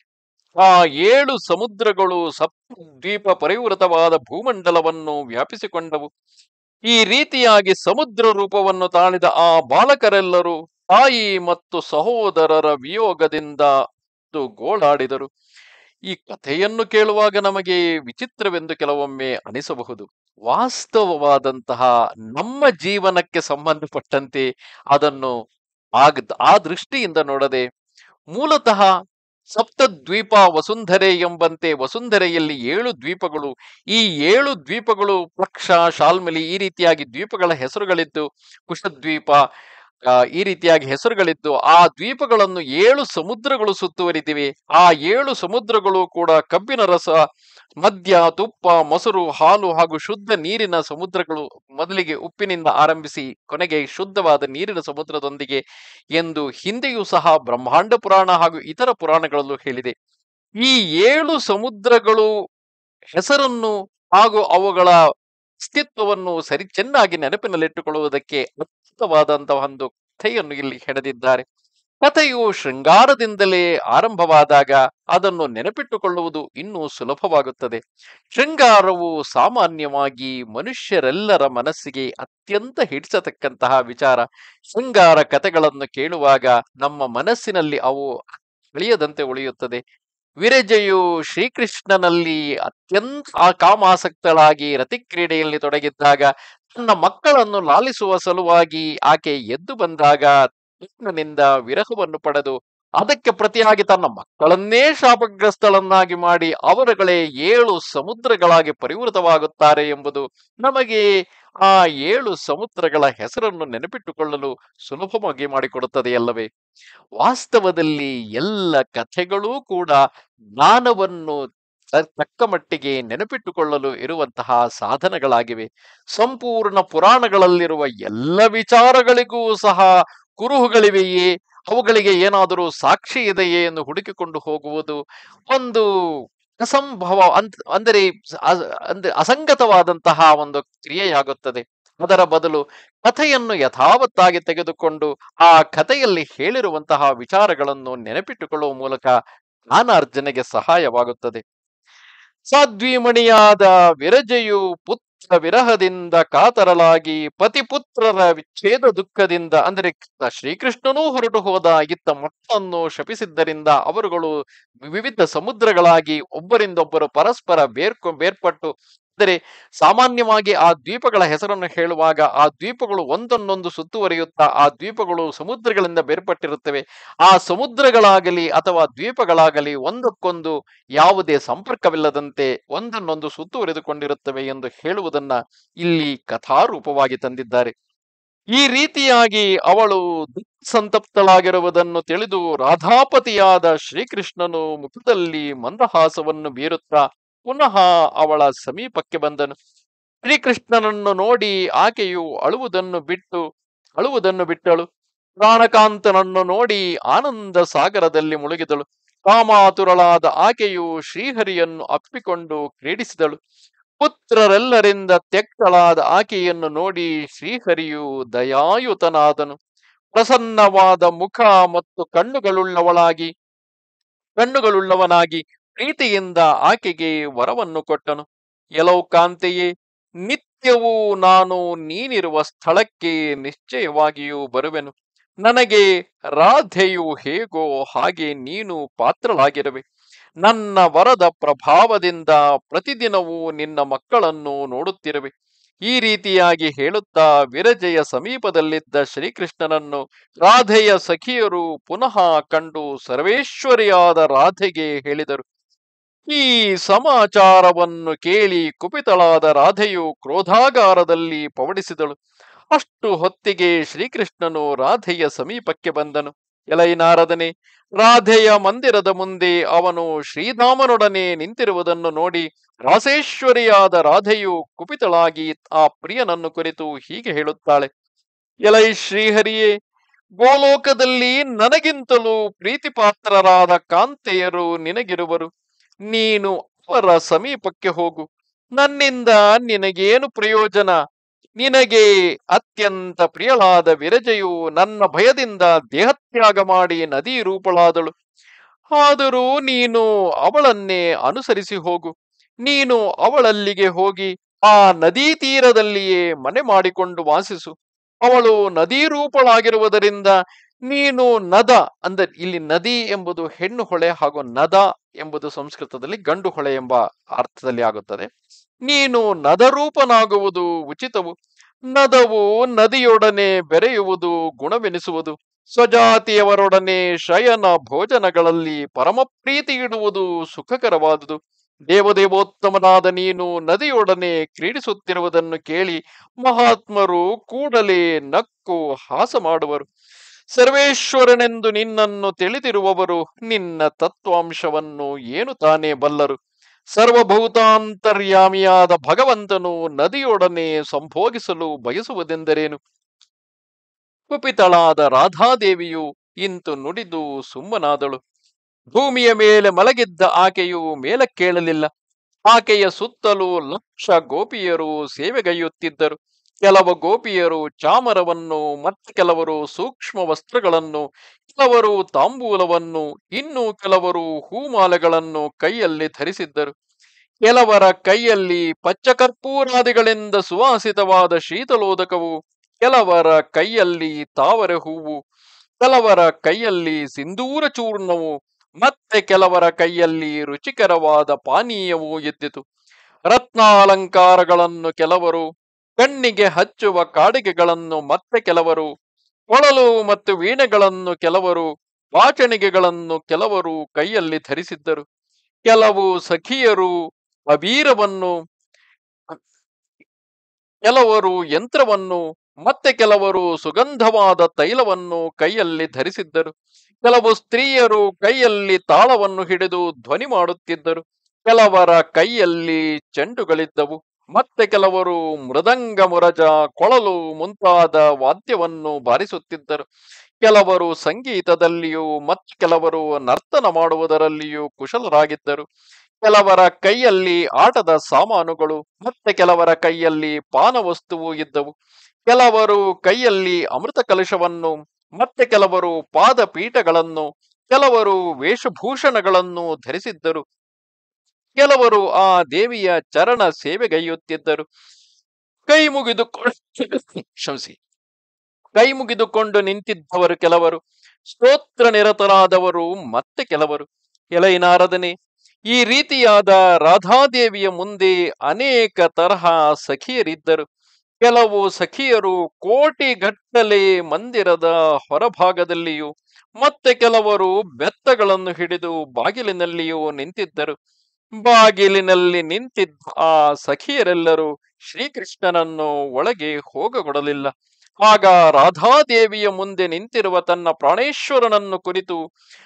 ಆ ಏಳು ಸಮುದ್ರಗಳು ಸಪ್ತ ದ್ವೀಪ ಪರಿವೃತವಾದ ಭೂಮಂಡಲವನ್ನು ವ್ಯಾಪಿಸಿಕೊಂಡವು ಈ ರೀತಿಯಾಗಿ ಸಮುದ್ರ ರೂಪವನ್ನು ತಾಳಿದ ಆ ಬಾಲಕರೆಲ್ಲರೂ ತಾಯಿ ಮತ್ತು ಸಹೋದರರ ವಿಯೋಗದಿಂದ ಅತ್ತು ಗೋಳಾಡಿದರು ಈ ಕಥೆಯನ್ನು ಕೇಳುವಾಗ ನಮಗೆ ವಿಚಿತ್ರವೆಂದು ಕೆಲವೊಮ್ಮೆ ಅನಿಸಬಹುದು ವಾಸ್ತವವಾದಂತಹ ನಮ್ಮ ಜೀವನಕ್ಕೆ ಸಂಬಂಧಪಟ್ಟಂತೆ ಅದನ್ನು ಆಗ ಆ ದೃಷ್ಟಿಯಿಂದ ನೋಡದೆ ಮೂಲತಃ ಸಪ್ತದ್ವೀಪ ವಸುಂಧರೆ ಎಂಬಂತೆ ವಸುಂಧರೆಯಲ್ಲಿ ಏಳು ದ್ವೀಪಗಳು ಈ ಏಳು ದ್ವೀಪಗಳು ಪ್ಲಕ್ಷ ಶಾಲ್ಮಲಿ ಈ ರೀತಿಯಾಗಿ ದ್ವೀಪಗಳ ಹೆಸರುಗಳಿದ್ದು ಕುಶದ್ವೀಪ ಆ, ಈ ರೀತಿಯಾಗಿ ಹೆಸರುಗಳಿದ್ದು ಆ ದ್ವೀಪಗಳನ್ನು ಏಳು ಸಮುದ್ರಗಳು ಸುತ್ತುವರಿದಿವೆ ಆ ಏಳು ಸಮುದ್ರಗಳು ಕೂಡ ಕಬ್ಬಿನ ರಸ ಮದ್ಯ ತುಪ್ಪ ಮೊಸರು ಹಾಲು ಹಾಗೂ ಶುದ್ಧ ನೀರಿನ ಸಮುದ್ರಗಳು ಮೊದಲಿಗೆ ಉಪ್ಪಿನಿಂದ ಆರಂಭಿಸಿ ಕೊನೆಗೆ ಶುದ್ಧವಾದ ನೀರಿನ ಸಮುದ್ರದೊಂದಿಗೆ ಎಂದು ಹಿಂದೆಯೂ ಸಹ ಬ್ರಹ್ಮಾಂಡ ಪುರಾಣ ಹಾಗೂ ಇತರ ಪುರಾಣಗಳಲ್ಲೂ ಹೇಳಿದೆ ಈ ಏಳು ಸಮುದ್ರಗಳು ಹೆಸರನ್ನು ಹಾಗೂ ಅವುಗಳ ಅಸ್ತಿತ್ವವನ್ನು ಸರಿ ಚೆನ್ನಾಗಿ ನೆನಪಿನಲ್ಲಿಟ್ಟುಕೊಳ್ಳುವುದಕ್ಕೆ ಅದ್ಭುತವಾದಂತಹ ಒಂದು ಕಥೆಯನ್ನು ಇಲ್ಲಿ ಹೆಣೆದಿದ್ದಾರೆ ಕಥೆಯು ಶೃಂಗಾರದಿಂದಲೇ ಆರಂಭವಾದಾಗ ಅದನ್ನು ನೆನಪಿಟ್ಟುಕೊಳ್ಳುವುದು ಇನ್ನೂ ಸುಲಭವಾಗುತ್ತದೆ ಶೃಂಗಾರವು ಸಾಮಾನ್ಯವಾಗಿ ಮನುಷ್ಯರೆಲ್ಲರ ಮನಸ್ಸಿಗೆ ಅತ್ಯಂತ ಹಿಡಿಸತಕ್ಕಂತಹ ವಿಚಾರ ಶೃಂಗಾರ ಕಥೆಗಳನ್ನು ಕೇಳುವಾಗ ನಮ್ಮ ಮನಸ್ಸಿನಲ್ಲಿ ಅವು ಅಳಿಯದಂತೆ ಉಳಿಯುತ್ತದೆ ವಿರಜೆಯು ಶ್ರೀಕೃಷ್ಣನಲ್ಲಿ ಅತ್ಯಂತ ಆ ಕಾಮಾಸಕ್ತಳಾಗಿ ರತಿಕ್ರೀಡೆಯಲ್ಲಿ ತೊಡಗಿದ್ದಾಗ ತನ್ನ ಮಕ್ಕಳನ್ನು ಲಾಲಿಸುವ ಸಲುವಾಗಿ ಆಕೆ ಎದ್ದು ಬಂದಾಗ ಕೃಷ್ಣನಿಂದ ವಿರಹವನ್ನು ಪಡೆದು ಅದಕ್ಕೆ ಪ್ರತಿಯಾಗಿ ತನ್ನ ಮಕ್ಕಳನ್ನೇ ಶಾಪಗ್ರಸ್ತಳನ್ನಾಗಿ ಮಾಡಿ ಅವರುಗಳೇ ಏಳು ಸಮುದ್ರಗಳಾಗಿ ಪರಿವೃತವಾಗುತ್ತಾರೆ ಎಂಬುದು ನಮಗೆ ಆ ಏಳು ಸಮುದ್ರಗಳ ಹೆಸರನ್ನು ನೆನಪಿಟ್ಟುಕೊಳ್ಳಲು ಸುಲಭವಾಗಿ ಮಾಡಿಕೊಡುತ್ತದೆಯಲ್ಲವೇ ವಾಸ್ತವದಲ್ಲಿ ಎಲ್ಲ ಕಥೆಗಳೂ ಕೂಡ ಜ್ಞಾನವನ್ನು ತ- ತಕ್ಕ ಮಟ್ಟಿಗೆ ನೆನಪಿಟ್ಟುಕೊಳ್ಳಲು ಇರುವಂತಹ ಸಾಧನಗಳಾಗಿವೆ ಸಂಪೂರ್ಣ ಪುರಾಣಗಳಲ್ಲಿರುವ ಎಲ್ಲ ವಿಚಾರಗಳಿಗೂ ಸಹ ಕುರುಹುಗಳಿವೆಯೇ ಅವುಗಳಿಗೆ ಏನಾದರೂ ಸಾಕ್ಷಿ ಇದೆಯೇ ಎಂದು ಹುಡುಕಿಕೊಂಡು ಹೋಗುವುದು ಒಂದು ಅಸಂಭವ ಅಂತ ಅಂದರೆ ಅ- ಅಂದ್ರೆ ಅಸಂಗತವಾದಂತಹ ಒಂದು ಕ್ರಿಯೆಯಾಗುತ್ತದೆ ಅದರ ಬದಲು ಕಥೆಯನ್ನು ಯಥಾವತ್ತಾಗಿ ತೆಗೆದುಕೊಂಡು ಆ ಕಥೆಯಲ್ಲಿ ಹೇಳಿರುವಂತಹ ವಿಚಾರಗಳನ್ನು ನೆನಪಿಟ್ಟುಕೊಳ್ಳುವ ಮೂಲಕ ಜ್ಞಾನಾರ್ಜನೆಗೆ ಸಹಾಯವಾಗುತ್ತದೆ ಸಾಧ್ವೀಮಣಿಯಾದ ವಿರಜೆಯು ಪುತ್ರ ವಿರಹದಿಂದ ಕಾತರಲಾಗಿ ಪತಿಪುತ್ರರ ವಿಚ್ಛೇದ ದುಃಖದಿಂದ ಅಂದರೆ ಶ್ರೀಕೃಷ್ಣನೂ ಹೊರಟು ಹೋದ ಇತ್ತ ಮಕ್ಕಳನ್ನು ಶಪಿಸಿದ್ದರಿಂದ ಅವರುಗಳು ವಿವಿಧ ಸಮುದ್ರಗಳಾಗಿ ಒಬ್ಬರಿಂದೊಬ್ಬರು ಪರಸ್ಪರ ಬೇರ್ಕೊ ಬೇರ್ಪಟ್ಟು ಅಂದರೆ ಸಾಮಾನ್ಯವಾಗಿ ಆ ದ್ವೀಪಗಳ ಹೆಸರನ್ನು ಹೇಳುವಾಗ ಆ ದ್ವೀಪಗಳು ಒಂದನ್ನೊಂದು ಸುತ್ತುವರಿಯುತ್ತಾ ಆ ದ್ವೀಪಗಳು ಸಮುದ್ರಗಳಿಂದ ಬೇರ್ಪಟ್ಟಿರುತ್ತವೆ ಆ ಸಮುದ್ರಗಳಾಗಲಿ ಅಥವಾ ದ್ವೀಪಗಳಾಗಲಿ ಒಂದಕ್ಕೊಂದು ಯಾವುದೇ ಸಂಪರ್ಕವಿಲ್ಲದಂತೆ ಒಂದನ್ನೊಂದು ಸುತ್ತುವರಿದುಕೊಂಡಿರುತ್ತವೆ ಎಂದು ಹೇಳುವುದನ್ನ ಇಲ್ಲಿ ಕಥಾರೂಪವಾಗಿ ತಂದಿದ್ದಾರೆ ಈ ರೀತಿಯಾಗಿ ಅವಳು ದುಃಖ ಸಂತಪ್ತಳಾಗಿರುವುದನ್ನು ತಿಳಿದು ರಾಧಾಪತಿಯಾದ ಶ್ರೀಕೃಷ್ಣನು ಮುಖದಲ್ಲಿ ಮಂದಹಾಸವನ್ನು ಬೀರುತ್ತಾ ಪುನಃ ಅವಳ ಸಮೀಪಕ್ಕೆ ಬಂದನು ಶ್ರೀಕೃಷ್ಣನನ್ನು ನೋಡಿ ಆಕೆಯು ಅಳುವುದನ್ನು ಬಿಟ್ಟು ಅಳುವುದನ್ನು ಬಿಟ್ಟಳು ಪ್ರಾಣಕಾಂತನನ್ನು ನೋಡಿ ಆನಂದ ಸಾಗರದಲ್ಲಿ ಮುಳುಗಿದಳು ಕಾಮಾತುರಳಾದ ಆಕೆಯು ಶ್ರೀಹರಿಯನ್ನು ಅಪ್ಪಿಕೊಂಡು ಕ್ರೀಡಿಸಿದಳು ಪುತ್ರರೆಲ್ಲರಿಂದ ತ್ಯಕ್ತಳಾದ ಆಕೆಯನ್ನು ನೋಡಿ ಶ್ರೀಹರಿಯು ದಯಾಯುತನಾದನು ಪ್ರಸನ್ನವಾದ ಮುಖ ಮತ್ತು ಕಣ್ಣುಗಳುಳ್ಳವಳಾಗಿ ಕಣ್ಣುಗಳುಳ್ಳವನಾಗಿ ಪ್ರೀತಿಯಿಂದ ಆಕೆಗೆ ವರವನ್ನು ಕೊಟ್ಟನು ಎಲವು ಕಾಂತೆಯೇ ನಿತ್ಯವೂ ನಾನು ನೀನಿರುವ ಸ್ಥಳಕ್ಕೆ ನಿಶ್ಚಯವಾಗಿಯೂ ಬರುವೆನು ನನಗೆ ರಾಧೆಯು ಹೇಗೋ ಹಾಗೆ ನೀನು ಪಾತ್ರಳಾಗಿರುವೆ ನನ್ನ ವರದ ಪ್ರಭಾವದಿಂದ ಪ್ರತಿದಿನವೂ ನಿನ್ನ ಮಕ್ಕಳನ್ನು ನೋಡುತ್ತಿರುವೆ ಈ ರೀತಿಯಾಗಿ ಹೇಳುತ್ತಾ ವಿರಜೆಯ ಸಮೀಪದಲ್ಲಿದ್ದ ಶ್ರೀಕೃಷ್ಣನನ್ನು ರಾಧೆಯ ಸಖಿಯರು ಪುನಃ ಕಂಡು ಸರ್ವೇಶ್ವರಿಯಾದ ರಾಧೆಗೆ ಹೇಳಿದರು ಈ ಸಮಾಚಾರವನ್ನು ಕೇಳಿ ಕುಪಿತಳಾದ ರಾಧೆಯು ಕ್ರೋಧಾಗಾರದಲ್ಲಿ ಪವಡಿಸಿದಳು ಅಷ್ಟು ಹೊತ್ತಿಗೆ ಶ್ರೀಕೃಷ್ಣನು ರಾಧೆಯ ಸಮೀಪಕ್ಕೆ ಬಂದನು ಎಲೈ ನಾರದನೆ ರಾಧೆಯ ಮಂದಿರದ ಮುಂದೆ ಅವನು ಶ್ರೀಧಾಮನೊಡನೆ ನಿಂತಿರುವುದನ್ನು ನೋಡಿ ರಾಸೇಶ್ವರಿಯಾದ ರಾಧೆಯು ಕುಪಿತಳಾಗಿ ಆ ಪ್ರಿಯನನ್ನು ಕುರಿತು ಹೀಗೆ ಹೇಳುತ್ತಾಳೆ ಎಲೈ ಶ್ರೀಹರಿಯೇ ಗೋಲೋಕದಲ್ಲಿ ನನಗಿಂತಲೂ ಪ್ರೀತಿಪಾತ್ರರಾದ ಕಾಂತೆಯರು ನಿನಗಿರುವರು ನೀನು ಅವರ ಸಮೀಪಕ್ಕೆ ಹೋಗು ನನ್ನಿಂದ ನಿನಗೇನು ಪ್ರಯೋಜನ ನಿನಗೆ ಅತ್ಯಂತ ಪ್ರಿಯಳಾದ ವಿರಜೆಯು ನನ್ನ ಭಯದಿಂದ ದೇಹತ್ಯಾಗ ಮಾಡಿ ನದಿ ರೂಪಳಾದಳು ಆದರೂ ನೀನು ಅವಳನ್ನೇ ಅನುಸರಿಸಿ ಹೋಗು ನೀನು ಅವಳಲ್ಲಿಗೆ ಹೋಗಿ ಆ ನದೀ ತೀರದಲ್ಲಿಯೇ ಮನೆ ಮಾಡಿಕೊಂಡು ವಾಸಿಸು ಅವಳು ನದೀ ರೂಪಳಾಗಿರುವುದರಿಂದ ನೀನು ನದ ಅಂದರೆ ಇಲ್ಲಿ ನದಿ ಎಂಬುದು ಹೆಣ್ಣು ಹೊಳೆ ಹಾಗೂ ನದ ಎಂಬುದು ಸಂಸ್ಕೃತದಲ್ಲಿ ಗಂಡು ಹೊಳೆ ಎಂಬ ಅರ್ಥದಲ್ಲಿ ಆಗುತ್ತದೆ ನೀನು ನದರೂಪನಾಗುವುದು ಉಚಿತವು ನದವು ನದಿಯೊಡನೆ ಬೆರೆಯುವುದು ಗುಣವೆನಿಸುವುದು ಸ್ವಜಾತಿಯವರೊಡನೆ ಶಯನ ಭೋಜನಗಳಲ್ಲಿ ಪರಮ ಪ್ರೀತಿ ಇಡುವುದು ಸುಖಕರವಾದುದು ದೇವದೇವೋತ್ತಮನಾದ ನೀನು ನದಿಯೊಡನೆ ಕ್ರೀಡಿಸುತ್ತಿರುವುದನ್ನು ಕೇಳಿ ಮಹಾತ್ಮರು ಕೂಡಲೇ ನಕ್ಕು ಹಾಸ ಮಾಡುವರು ಸರ್ವೇಶ್ವರನೆಂದು ನಿನ್ನನ್ನು ತಿಳಿದಿರುವವರು ನಿನ್ನ ತತ್ವಾಂಶವನ್ನು ಏನು ತಾನೇ ಬಲ್ಲರು ಸರ್ವಭೂತಾಂತರ್ಯಾಮಿಯಾದ ಭಗವಂತನು ನದಿಯೊಡನೆ ಸಂಭೋಗಿಸಲು ಬಯಸುವುದೆಂದರೇನು ಕುಪಿತಳಾದ ರಾಧಾದೇವಿಯು ಇಂತು ನುಡಿದು ಸುಮ್ಮನಾದಳು ಭೂಮಿಯ ಮೇಲೆ ಮಲಗಿದ್ದ ಆಕೆಯು ಮೇಲಕ್ಕೇಳಲಿಲ್ಲ ಆಕೆಯ ಸುತ್ತಲೂ ಲಕ್ಷ ಗೋಪಿಯರು ಸೇವೆಗೈಯುತ್ತಿದ್ದರು ಕೆಲವು ಗೋಪಿಯರು ಚಾಮರವನ್ನು ಮತ್ತೆ ಕೆಲವರು ಸೂಕ್ಷ್ಮ ವಸ್ತ್ರಗಳನ್ನು ಕೆಲವರು ತಾಂಬೂಲವನ್ನು ಇನ್ನು ಕೆಲವರು ಹೂಮಾಲೆಗಳನ್ನು ಕೈಯಲ್ಲಿ ಧರಿಸಿದ್ದರು ಕೆಲವರ ಕೈಯಲ್ಲಿ ಪಚ್ಚಕರ್ಪೂರಾದಿಗಳಿಂದ ಸುವಾಸಿತವಾದ ಶೀತಲೋದಕವು ಕೆಲವರ ಕೈಯಲ್ಲಿ ತಾವರೆ ಹೂವು ಕೆಲವರ ಕೈಯಲ್ಲಿ ಸಿಂಧೂರ ಚೂರ್ಣವು ಮತ್ತೆ ಕೆಲವರ ಕೈಯಲ್ಲಿ ರುಚಿಕರವಾದ ಪಾನೀಯವೂ ಇದ್ದಿತು ರತ್ನಾಲಂಕಾರಗಳನ್ನು ಕೆಲವರು ಕಣ್ಣಿಗೆ ಹಚ್ಚುವ ಕಾಡಿಗೆಗಳನ್ನು ಮತ್ತೆ ಕೆಲವರು ಕೊಳಲು ಮತ್ತು ವೀಣೆಗಳನ್ನು ಕೆಲವರು ವಾಚಣಿಗೆಗಳನ್ನು ಕೆಲವರು ಕೈಯಲ್ಲಿ ಧರಿಸಿದ್ದರು ಕೆಲವು ಸಖಿಯರು ಅಬೀರವನ್ನು ಕೆಲವರು ಯಂತ್ರವನ್ನು ಮತ್ತೆ ಕೆಲವರು ಸುಗಂಧವಾದ ತೈಲವನ್ನು ಕೈಯಲ್ಲಿ ಧರಿಸಿದ್ದರು ಕೆಲವು ಸ್ತ್ರೀಯರು ಕೈಯಲ್ಲಿ ತಾಳವನ್ನು ಹಿಡಿದು ಧ್ವನಿ ಮಾಡುತ್ತಿದ್ದರು ಕೆಲವರ ಕೈಯಲ್ಲಿ ಚೆಂಡುಗಳಿದ್ದವು ಮತ್ತೆ ಕೆಲವರು ಮೃದಂಗ ಮುರಜ ಕೊಳಲು ಮುಂತಾದ ವಾದ್ಯವನ್ನು ಬಾರಿಸುತ್ತಿದ್ದರು ಕೆಲವರು ಸಂಗೀತದಲ್ಲಿಯೂ ಮತ್ತೆ ಕೆಲವರು ನರ್ತನ ಮಾಡುವುದರಲ್ಲಿಯೂ ಕುಶಲರಾಗಿದ್ದರು ಕೆಲವರ ಕೈಯಲ್ಲಿ ಆಟದ ಸಾಮಾನುಗಳು ಮತ್ತೆ ಕೆಲವರ ಕೈಯಲ್ಲಿ ಪಾನವಸ್ತುವು ಇದ್ದವು ಕೆಲವರು ಕೈಯಲ್ಲಿ ಅಮೃತ ಕಲಶವನ್ನು ಮತ್ತೆ ಕೆಲವರು ಪಾದಪೀಠಗಳನ್ನು ಕೆಲವರು ವೇಷಭೂಷಣಗಳನ್ನು ಧರಿಸಿದ್ದರು ಕೆಲವರು ಆ ದೇವಿಯ ಚರಣ ಸೇವೆಗೈಯುತ್ತಿದ್ದರು ಕೈ ಮುಗಿದುಕೊಂಡು ಕ್ಷಮಿಸಿ ಕೈ ಮುಗಿದುಕೊಂಡು ನಿಂತಿದ್ದವರು ಕೆಲವರು ಸ್ತೋತ್ರ ನಿರತರಾದವರು ಮತ್ತೆ ಕೆಲವರು ಎಲೈನಾರದನೆ ಈ ರೀತಿಯಾದ ರಾಧಾದೇವಿಯ ಮುಂದೆ ಅನೇಕ ತರಹ ಸಖಿಯರಿದ್ದರು ಕೆಲವು ಸಖಿಯರು ಕೋಟಿಗಟ್ಟಲೆ ಮಂದಿರದ ಹೊರಭಾಗದಲ್ಲಿಯೂ ಮತ್ತೆ ಕೆಲವರು ಬೆತ್ತಗಳನ್ನು ಹಿಡಿದು ಬಾಗಿಲಿನಲ್ಲಿಯೂ ನಿಂತಿದ್ದರು ಬಾಗಿಲಿನಲ್ಲಿ ನಿಂತಿದ್ದ ಆ ಸಖಿಯರೆಲ್ಲರೂ ಶ್ರೀಕೃಷ್ಣನನ್ನು ಒಳಗೆ ಹೋಗಗೊಡಲಿಲ್ಲ ಆಗ ರಾಧಾದೇವಿಯ ಮುಂದೆ ನಿಂತಿರುವ ತನ್ನ ಪ್ರಾಣೇಶ್ವರನನ್ನು ಕುರಿತು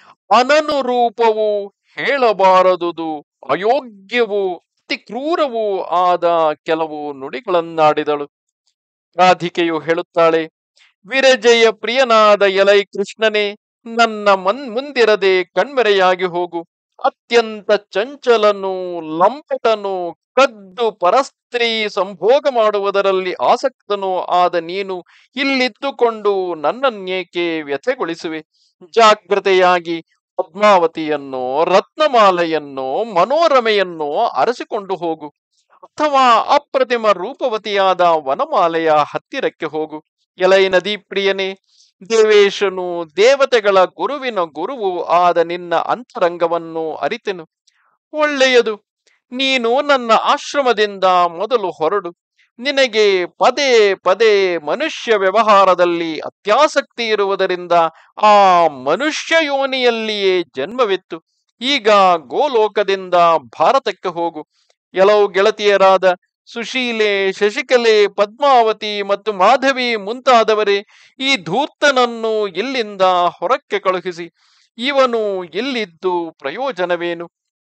ಅನನುರೂಪವು ಹೇಳಬಾರದುದು ಅಯೋಗ್ಯವೂ ಅತಿ ಕ್ರೂರವೂ ಆದ ಕೆಲವು ನುಡಿಗಳನ್ನಾಡಿದಳು ರಾಧಿಕೆಯು ಹೇಳುತ್ತಾಳೆ ವಿರಜೆಯ ಪ್ರಿಯನಾದ ಎಲೈ ಕೃಷ್ಣನೇ ನನ್ನ ಮನ್ ಮುಂದಿರದೆ ಕಣ್ಮೆರೆಯಾಗಿ ಹೋಗು ಅತ್ಯಂತ ಚಂಚಲನು ಲಂಪಟನು ಕದ್ದು ಪರಸ್ತ್ರೀ ಸಂಭೋಗ ಮಾಡುವುದರಲ್ಲಿ ಆಸಕ್ತನೂ ಆದ ನೀನು ಇಲ್ಲಿದ್ದುಕೊಂಡು ನನ್ನನ್ನೇಕೆ ವ್ಯಥೆಗೊಳಿಸುವೆ ಜಾಗ್ರತೆಯಾಗಿ ಪದ್ಮಾವತಿಯನ್ನು ರತ್ನಮಾಲೆಯನ್ನು ಮನೋರಮೆಯನ್ನು ಅರಸಿಕೊಂಡು ಹೋಗು ಅಥವಾ ಅಪ್ರತಿಮ ರೂಪವತಿಯಾದ ವನಮಾಲೆಯ ಹತ್ತಿರಕ್ಕೆ ಹೋಗು ಎಲೈ ನದಿ ಪ್ರಿಯನೇ ದೇವೇಶನು ದೇವತೆಗಳ ಗುರುವಿನ ಗುರುವು ಆದ ನಿನ್ನ ಅಂತರಂಗವನ್ನು ಅರಿತೆನು ಒಳ್ಳೆಯದು ನೀನು ನನ್ನ ಆಶ್ರಮದಿಂದ ಮೊದಲು ಹೊರಡು ನಿನಗೆ ಪದೇ ಪದೇ ಮನುಷ್ಯ ವ್ಯವಹಾರದಲ್ಲಿ ಅತ್ಯಾಸಕ್ತಿ ಇರುವುದರಿಂದ ಆ ಮನುಷ್ಯ ಯೋನಿಯಲ್ಲಿಯೇ ಜನ್ಮವಿತ್ತು ಈಗ ಗೋಲೋಕದಿಂದ ಭಾರತಕ್ಕೆ ಹೋಗು ಕೆಲವು ಗೆಳತಿಯರಾದ ಸುಶೀಲೆ ಶಶಿಕಲೆ ಪದ್ಮಾವತಿ ಮತ್ತು ಮಾಧವಿ ಮುಂತಾದವರೇ ಈ ಧೂರ್ತನನ್ನು ಇಲ್ಲಿಂದ ಹೊರಕ್ಕೆ ಕಳುಹಿಸಿ ಇವನು ಇಲ್ಲಿದ್ದು ಪ್ರಯೋಜನವೇನು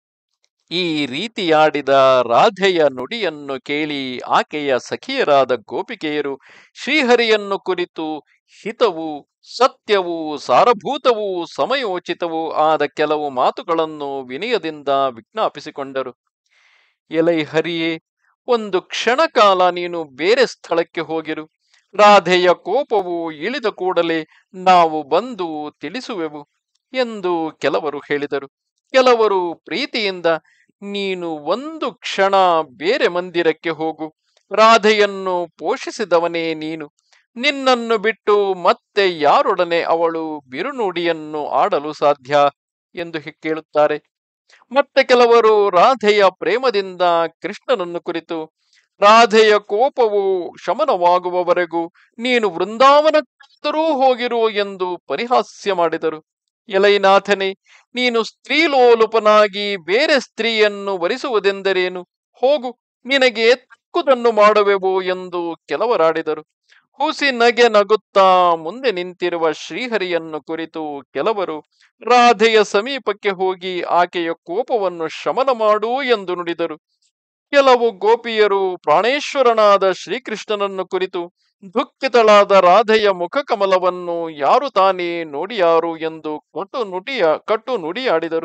ಈ ರೀತಿಯಾಡಿದ ರಾಧೆಯ ನುಡಿಯನ್ನು ಕೇಳಿ ಆಕೆಯ ಸಖಿಯರಾದ ಗೋಪಿಕೆಯರು ಶ್ರೀಹರಿಯನ್ನು ಕುರಿತು ಹಿತವು ಸತ್ಯವೂ ಸಾರಭೂತವೂ ಸಮಯೋಚಿತವೂ ಆದ ಕೆಲವು ಮಾತುಗಳನ್ನು ವಿನಯದಿಂದ ವಿಜ್ಞಾಪಿಸಿಕೊಂಡರು ಎಲೈ ಹರಿಯೇ ಒಂದು ಕ್ಷಣ ಕಾಲ ನೀನು ಬೇರೆ ಸ್ಥಳಕ್ಕೆ ಹೋಗಿರು ರಾಧೆಯ ಕೋಪವು ಇಳಿದ ಕೂಡಲೇ ನಾವು ಬಂದು ತಿಳಿಸುವೆವು ಎಂದು ಕೆಲವರು ಹೇಳಿದರು ಕೆಲವರು ಪ್ರೀತಿಯಿಂದ ನೀನು ಒಂದು ಕ್ಷಣ ಬೇರೆ ಮಂದಿರಕ್ಕೆ ಹೋಗು ರಾಧೆಯನ್ನು ಪೋಷಿಸಿದವನೇ ನೀನು ನಿನ್ನನ್ನು ಬಿಟ್ಟು ಮತ್ತೆ ಯಾರೊಡನೆ ಅವಳು ಬಿರುನುಡಿಯನ್ನು ಆಡಲು ಸಾಧ್ಯ ಎಂದು ಹಿ- ಕೇಳುತ್ತಾರೆ ಮತ್ತೆ ಕೆಲವರು ರಾಧೆಯ ಪ್ರೇಮದಿಂದ ಕೃಷ್ಣನನ್ನು ಕುರಿತು ರಾಧೆಯ ಕೋಪವು ಶಮನವಾಗುವವರೆಗೂ ನೀನು ವೃಂದಾವನಕ್ಕಾದರೂ ಹೋಗಿರು ಎಂದು ಪರಿಹಾಸ್ಯ ಮಾಡಿದರು ಎಲೈನಾಥನೇ ನೀನು ಸ್ತ್ರೀಲೋಲುಪನಾಗಿ ಬೇರೆ ಸ್ತ್ರೀಯನ್ನು ವರಿಸುವುದೆಂದರೇನು ಹೋಗು ನಿನಗೆ ತಕ್ಕುದನ್ನು ಮಾಡುವೆವು ಎಂದು ಕೆಲವರಾಡಿದರು ಹುಸಿ ನಗೆ ನಗುತ್ತಾ ಮುಂದೆ ನಿಂತಿರುವ ಶ್ರೀಹರಿಯನ್ನು ಕುರಿತು ಕೆಲವರು ರಾಧೆಯ ಸಮೀಪಕ್ಕೆ ಹೋಗಿ ಆಕೆಯ ಕೋಪವನ್ನು ಶಮನ ಮಾಡು ಎಂದು ನುಡಿದರು ಕೆಲವು ಗೋಪಿಯರು ಪ್ರಾಣೇಶ್ವರನಾದ ಶ್ರೀಕೃಷ್ಣನನ್ನು ಕುರಿತು ದುಃಖಿತಳಾದ ರಾಧೆಯ ಮುಖಕಮಲವನ್ನು ಯಾರು ತಾನೇ ನೋಡಿಯಾರು ಎಂದು ಕಟು ನುಡಿಯ ಕಟ್ಟು ನುಡಿಯಾಡಿದರು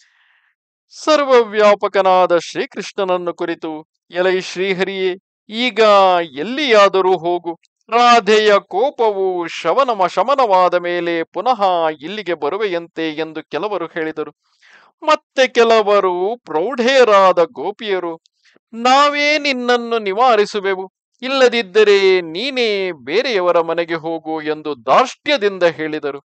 ಸರ್ವವ್ಯಾಪಕನಾದ ಶ್ರೀಕೃಷ್ಣನನ್ನು ಕುರಿತು ಎಲೈ ಶ್ರೀಹರಿಯೇ ಈಗ ಎಲ್ಲಿಯಾದರೂ ಹೋಗು ರಾಧೆಯ ಕೋಪವು ಶವನಮ ಶಮನವಾದ ಮೇಲೆ ಪುನಃ ಇಲ್ಲಿಗೆ ಬರುವೆಯಂತೆ ಎಂದು ಕೆಲವರು ಹೇಳಿದರು ಮತ್ತೆ ಕೆಲವರು ಪ್ರೌಢೇರಾದ ಗೋಪಿಯರು ನಾವೇ ನಿನ್ನನ್ನು ನಿವಾರಿಸುವೆವು ಇಲ್ಲದಿದ್ದರೆ ನೀನೇ ಬೇರೆಯವರ ಮನೆಗೆ ಹೋಗು ಎಂದು ದಾರ್ಷ್ಟ್ಯದಿಂದ ಹೇಳಿದರು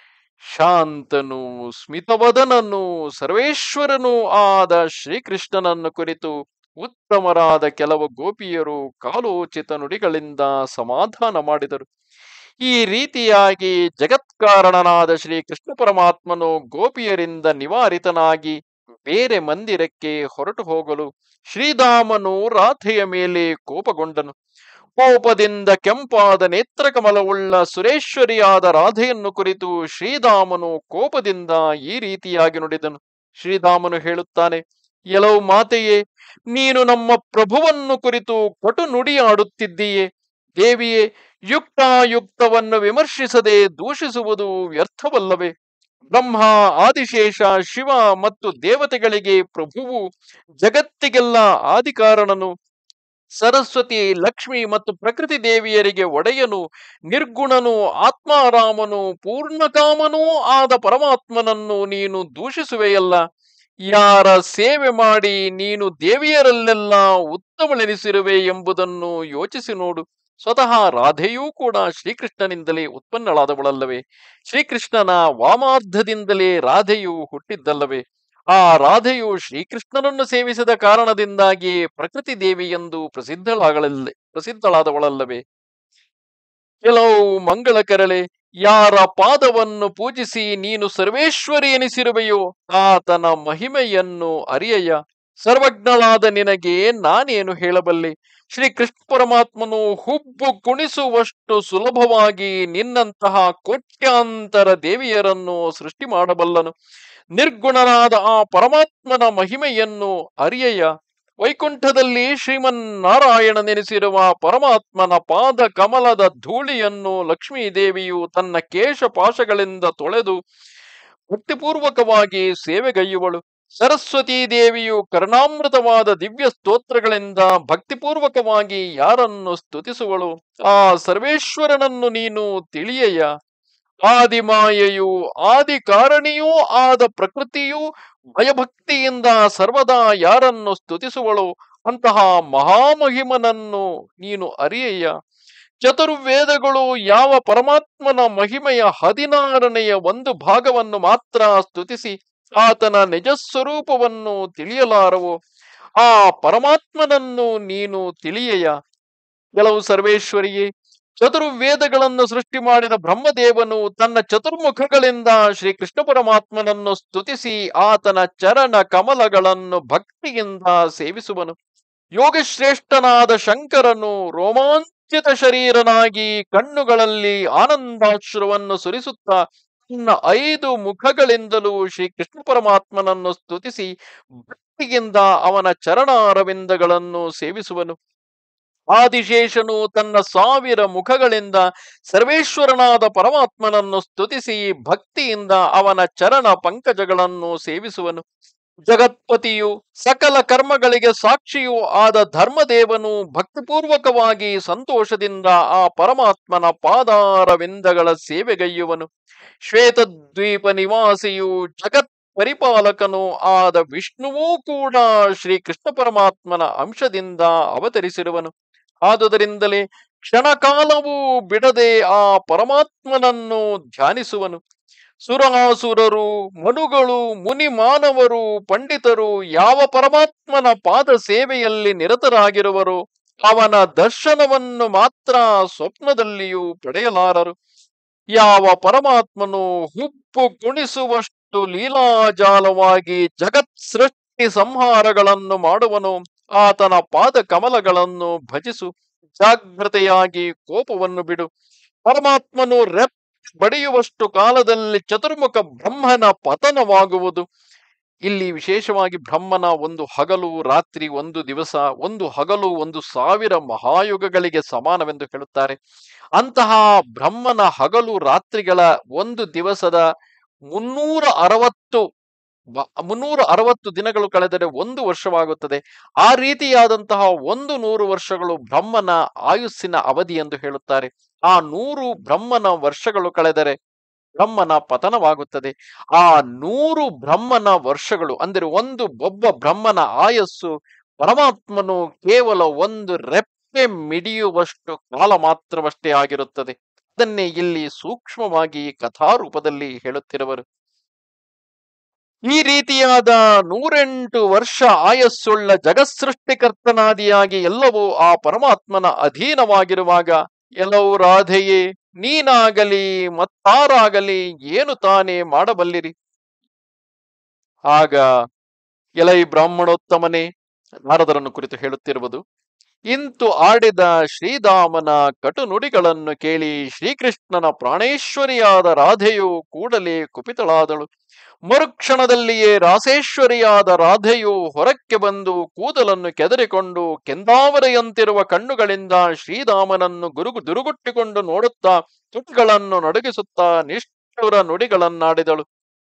ಶಾಂತನು ಸ್ಮಿತವದನನು ಸರ್ವೇಶ್ವರನೂ ಆದ ಶ್ರೀಕೃಷ್ಣನನ್ನು ಕುರಿತು ಉತ್ತಮರಾದ ಕೆಲವು ಗೋಪಿಯರು ಕಾಲೋಚಿತ ನುಡಿಗಳಿಂದ ಸಮಾಧಾನ ಮಾಡಿದರು ಈ ರೀತಿಯಾಗಿ ಜಗತ್ಕಾರಣನಾದ ಶ್ರೀ ಕೃಷ್ಣ ಪರಮಾತ್ಮನು ಗೋಪಿಯರಿಂದ ನಿವಾರಿತನಾಗಿ ಬೇರೆ ಮಂದಿರಕ್ಕೆ ಹೊರಟು ಹೋಗಲು ಶ್ರೀಧಾಮನು ರಾಧೆಯ ಮೇಲೆ ಕೋಪಗೊಂಡನು ಕೋಪದಿಂದ ಕೆಂಪಾದ ನೇತ್ರಕಮಲವುಳ್ಳ ಸುರೇಶ್ವರಿಯಾದ ರಾಧೆಯನ್ನು ಕುರಿತು ಶ್ರೀಧಾಮನು ಕೋಪದಿಂದ ಈ ರೀತಿಯಾಗಿ ನುಡಿದನು ಶ್ರೀಧಾಮನು ಹೇಳುತ್ತಾನೆ ಎಲವು ಮಾತೆಯೇ ನೀನು ನಮ್ಮ ಪ್ರಭುವನ್ನು ಕುರಿತು ಕಟು ನುಡಿಯಾಡುತ್ತಿದ್ದೀಯೇ ದೇವಿಯೇ ಯುಕ್ತಾಯುಕ್ತವನ್ನು ವಿಮರ್ಶಿಸದೆ ದೂಷಿಸುವುದು ವ್ಯರ್ಥವಲ್ಲವೇ ಬ್ರಹ್ಮ ಆದಿಶೇಷ ಶಿವ ಮತ್ತು ದೇವತೆಗಳಿಗೆ ಪ್ರಭುವು ಜಗತ್ತಿಗೆಲ್ಲ ಆದಿಕಾರಣನು ಸರಸ್ವತಿ ಲಕ್ಷ್ಮಿ ಮತ್ತು ಪ್ರಕೃತಿ ದೇವಿಯರಿಗೆ ಒಡೆಯನು ನಿರ್ಗುಣನು ಆತ್ಮಾರಾಮನು ಪೂರ್ಣಕಾಮನೂ ಆದ ಪರಮಾತ್ಮನನ್ನು ನೀನು ದೂಷಿಸುವೆಯಲ್ಲ ಯಾರ ಸೇವೆ ಮಾಡಿ ನೀನು ದೇವಿಯರಲ್ಲೆಲ್ಲ ಉತ್ತಮಳೆನಿಸಿರುವೆ ಎಂಬುದನ್ನು ಯೋಚಿಸಿ ನೋಡು ಸ್ವತಃ ರಾಧೆಯೂ ಕೂಡ ಶ್ರೀಕೃಷ್ಣನಿಂದಲೇ ಉತ್ಪನ್ನಳಾದವಳಲ್ಲವೇ ಶ್ರೀಕೃಷ್ಣನ ವಾಮಾರ್ಧದಿಂದಲೇ ರಾಧೆಯು ಹುಟ್ಟಿದ್ದಲ್ಲವೇ ಆ ರಾಧೆಯು ಶ್ರೀಕೃಷ್ಣನನ್ನು ಸೇವಿಸಿದ ಕಾರಣದಿಂದಾಗಿ ಪ್ರಕೃತಿ ದೇವಿ ಎಂದು ಪ್ರಸಿದ್ಧಳಾಗಲಲ್ಲ ಪ್ರಸಿದ್ಧಳಾದವಳಲ್ಲವೇ ಕೆಲವು ಮಂಗಳ ಕರಳೆ ಯಾರ ಪಾದವನ್ನು ಪೂಜಿಸಿ ನೀನು ಸರ್ವೇಶ್ವರಿ ಎನಿಸಿರುವೆಯೋ ಆತನ ಮಹಿಮೆಯನ್ನು ಅರಿಯಯ್ಯ ಸರ್ವಜ್ಞಳಾದ ನಿನಗೆ ನಾನೇನು ಹೇಳಬಲ್ಲೆ ಶ್ರೀ ಕೃಷ್ಣ ಪರಮಾತ್ಮನು ಹುಬ್ಬು ಕುಣಿಸುವಷ್ಟು ಸುಲಭವಾಗಿ ನಿನ್ನಂತಹ ಕೋಟ್ಯಾಂತರ ದೇವಿಯರನ್ನು ಸೃಷ್ಟಿ ಮಾಡಬಲ್ಲನು ನಿರ್ಗುಣನಾದ ಆ ಪರಮಾತ್ಮನ ಮಹಿಮೆಯನ್ನು ಅರಿಯಯ್ಯ ವೈಕುಂಠದಲ್ಲಿ ಶ್ರೀಮನ್ನಾರಾಯಣನೆನಿಸಿರುವ ಪರಮಾತ್ಮನ ಪಾದ ಕಮಲದ ಧೂಳಿಯನ್ನು ಲಕ್ಷ್ಮೀ ದೇವಿಯು ತನ್ನ ಕೇಶಪಾಶಗಳಿಂದ ತೊಳೆದು ಭಕ್ತಿಪೂರ್ವಕವಾಗಿ ಸೇವೆಗೈಯುವಳು ಸರಸ್ವತೀ ದೇವಿಯು ಕರ್ಣಾಮೃತವಾದ ದಿವ್ಯ ಸ್ತೋತ್ರಗಳಿಂದ ಭಕ್ತಿಪೂರ್ವಕವಾಗಿ ಯಾರನ್ನು ಸ್ತುತಿಸುವಳು ಆ ಸರ್ವೇಶ್ವರನನ್ನು ನೀನು ತಿಳಿಯಯ್ಯ ಆದಿಮಾಯೆಯು ಆದಿ ಕಾರಣಿಯೂ ಆದ ಪ್ರಕೃತಿಯೂ ಭಯಭಕ್ತಿಯಿಂದ ಸರ್ವದಾ ಯಾರನ್ನು ಸ್ತುತಿಸುವಳು ಅಂತಹ ಮಹಾಮಹಿಮನನ್ನು ನೀನು ಅರಿಯಯ್ಯ ಚತುರ್ವೇದಗಳು ಯಾವ ಪರಮಾತ್ಮನ ಮಹಿಮೆಯ ಹದಿನಾರನೆಯ ಒಂದು ಭಾಗವನ್ನು ಮಾತ್ರ ಸ್ತುತಿಸಿ ಆತನ ನಿಜ ಸ್ವರೂಪವನ್ನು ತಿಳಿಯಲಾರವೋ ಆ ಪರಮಾತ್ಮನನ್ನು ನೀನು ತಿಳಿಯಯ್ಯ ಕೆಲವು ಸರ್ವೇಶ್ವರಿಯೇ ಚತುರ್ವೇದಗಳನ್ನು ಸೃಷ್ಟಿ ಮಾಡಿದ ಬ್ರಹ್ಮದೇವನು ತನ್ನ ಚತುರ್ಮುಖಗಳಿಂದ ಶ್ರೀ ಕೃಷ್ಣ ಪರಮಾತ್ಮನನ್ನು ಸ್ತುತಿಸಿ ಆತನ ಚರಣ ಕಮಲಗಳನ್ನು ಭಕ್ತಿಯಿಂದ ಸೇವಿಸುವನು ಯೋಗಶ್ರೇಷ್ಠನಾದ ಶಂಕರನು ರೋಮಾಂಚಿತ ಶರೀರನಾಗಿ ಕಣ್ಣುಗಳಲ್ಲಿ ಆನಂದಾಶ್ರವನ್ನು ಸುರಿಸುತ್ತಾ ತನ್ನ ಐದು ಮುಖಗಳಿಂದಲೂ ಶ್ರೀ ಕೃಷ್ಣ ಪರಮಾತ್ಮನನ್ನು ಸ್ತುತಿಸಿ ಭಕ್ತಿಯಿಂದ ಅವನ ಚರಣಾರವಿಂದಗಳನ್ನು ಸೇವಿಸುವನು ಆದಿಶೇಷನು ತನ್ನ ಸಾವಿರ ಮುಖಗಳಿಂದ ಸರ್ವೇಶ್ವರನಾದ ಪರಮಾತ್ಮನನ್ನು ಸ್ತುತಿಸಿ ಭಕ್ತಿಯಿಂದ ಅವನ ಚರಣ ಪಂಕಜಗಳನ್ನು ಸೇವಿಸುವನು ಜಗತ್ಪತಿಯು ಸಕಲ ಕರ್ಮಗಳಿಗೆ ಸಾಕ್ಷಿಯೂ ಆದ ಧರ್ಮದೇವನು ಭಕ್ತಿಪೂರ್ವಕವಾಗಿ ಸಂತೋಷದಿಂದ ಆ ಪರಮಾತ್ಮನ ಪಾದಾರವಿಂದಗಳ ಸೇವೆಗೈಯುವನು ಶ್ವೇತದ್ವೀಪ ನಿವಾಸಿಯು ಜಗತ್ ಪರಿಪಾಲಕನು ಆದ ವಿಷ್ಣುವೂ ಕೂಡ ಶ್ರೀ ಕೃಷ್ಣ ಪರಮಾತ್ಮನ ಅಂಶದಿಂದ ಅವತರಿಸಿರುವನು ಆದುದರಿಂದಲೇ ಕ್ಷಣಕಾಲವೂ ಬಿಡದೆ ಆ ಪರಮಾತ್ಮನನ್ನು ಧ್ಯಾನಿಸುವನು ಸುರಾಸುರರು ಮನುಗಳು ಮುನಿ ಮಾನವರು ಪಂಡಿತರು ಯಾವ ಪರಮಾತ್ಮನ ಪಾದ ಸೇವೆಯಲ್ಲಿ ನಿರತರಾಗಿರುವರು ಅವನ ದರ್ಶನವನ್ನು ಮಾತ್ರ ಸ್ವಪ್ನದಲ್ಲಿಯೂ ಪಡೆಯಲಾರರು ಯಾವ ಪರಮಾತ್ಮನು ಹುಪ್ಪು ಕುಣಿಸುವಷ್ಟು ಲೀಲಾಜಾಲವಾಗಿ ಜಗತ್ ಸೃಷ್ಟಿ ಸಂಹಾರಗಳನ್ನು ಮಾಡುವನು ಆತನ ಪಾದ ಕಮಲಗಳನ್ನು ಭಜಿಸು ಜಾಗ್ರತೆಯಾಗಿ ಕೋಪವನ್ನು ಬಿಡು ಪರಮಾತ್ಮನು ರೆಪ್ ಬಡಿಯುವಷ್ಟು ಕಾಲದಲ್ಲಿ ಚತುರ್ಮುಖ ಬ್ರಹ್ಮನ ಪತನವಾಗುವುದು ಇಲ್ಲಿ ವಿಶೇಷವಾಗಿ ಬ್ರಹ್ಮನ ಒಂದು ಹಗಲು ರಾತ್ರಿ ಒಂದು ದಿವಸ ಒಂದು ಹಗಲು ಒಂದು ಸಾವಿರ ಮಹಾಯುಗಗಳಿಗೆ ಸಮಾನವೆಂದು ಹೇಳುತ್ತಾರೆ ಅಂತಹ ಬ್ರಹ್ಮನ ಹಗಲು ರಾತ್ರಿಗಳ ಒಂದು ದಿವಸದ ಮುನ್ನೂರ ಅರವತ್ತು ಬ- ಮುನ್ನೂರ ಅರವತ್ತು ದಿನಗಳು ಕಳೆದರೆ ಒಂದು ವರ್ಷವಾಗುತ್ತದೆ ಆ ರೀತಿಯಾದಂತಹ ಒಂದು ನೂರು ವರ್ಷಗಳು ಬ್ರಹ್ಮನ ಆಯುಸ್ಸಿನ ಅವಧಿ ಎಂದು ಹೇಳುತ್ತಾರೆ ಆ ನೂರು ಬ್ರಹ್ಮನ ವರ್ಷಗಳು ಕಳೆದರೆ ಬ್ರಹ್ಮನ ಪತನವಾಗುತ್ತದೆ ಆ ನೂರು ಬ್ರಹ್ಮನ ವರ್ಷಗಳು ಅಂದರೆ ಒಂದು ಒಬ್ಬ ಬ್ರಹ್ಮನ ಆಯಸ್ಸು ಪರಮಾತ್ಮನು ಕೇವಲ ಒಂದು ರೆಪ್ಪೆ ಮಿಡಿಯುವಷ್ಟು ಕಾಲ ಮಾತ್ರವಷ್ಟೇ ಆಗಿರುತ್ತದೆ ಅದನ್ನೇ ಇಲ್ಲಿ ಸೂಕ್ಷ್ಮವಾಗಿ ಕಥಾರೂಪದಲ್ಲಿ ಹೇಳುತ್ತಿರುವರು ಈ ರೀತಿಯಾದ ನೂರೆಂಟು ವರ್ಷ ಆಯಸ್ಸುಳ್ಳ ಜಗತ್ಸೃಷ್ಟಿಕರ್ತನಾದಿಯಾಗಿ ಎಲ್ಲವೂ ಆ ಪರಮಾತ್ಮನ ಅಧೀನವಾಗಿರುವಾಗ ಎಲ್ಲವೂ ರಾಧೆಯೇ ನೀನಾಗಲಿ ಮತ್ತಾರಾಗಲಿ ಏನು ತಾನೇ ಮಾಡಬಲ್ಲಿರಿ ಆಗ ಎಲೈ ಬ್ರಾಹ್ಮಣೋತ್ತಮನೇ ನಾರದರನ್ನು ಕುರಿತು ಹೇಳುತ್ತಿರುವುದು ಇಂತು ಆಡಿದ ಶ್ರೀಧಾಮನ ಕಟು ನುಡಿಗಳನ್ನು ಕೇಳಿ ಶ್ರೀಕೃಷ್ಣನ ಪ್ರಾಣೇಶ್ವರಿಯಾದ ರಾಧೆಯು ಕೂಡಲೇ ಕುಪಿತಳಾದಳು ಮರುಕ್ಷಣದಲ್ಲಿಯೇ ರಾಸೇಶ್ವರಿಯಾದ ರಾಧೆಯು ಹೊರಕ್ಕೆ ಬಂದು ಕೂದಲನ್ನು ಕೆದರಿಕೊಂಡು ಕೆಂದಾವರೆಯಂತಿರುವ ಕಣ್ಣುಗಳಿಂದ ಶ್ರೀಧಾಮನನ್ನು ಗುರುಗು ದುರುಗುಟ್ಟಿಕೊಂಡು ನೋಡುತ್ತಾ ತುಟಿಗಳನ್ನು ನಡುಗಿಸುತ್ತಾ ನಿಷ್ಠುರ ನುಡಿಗಳನ್ನಾಡಿದಳು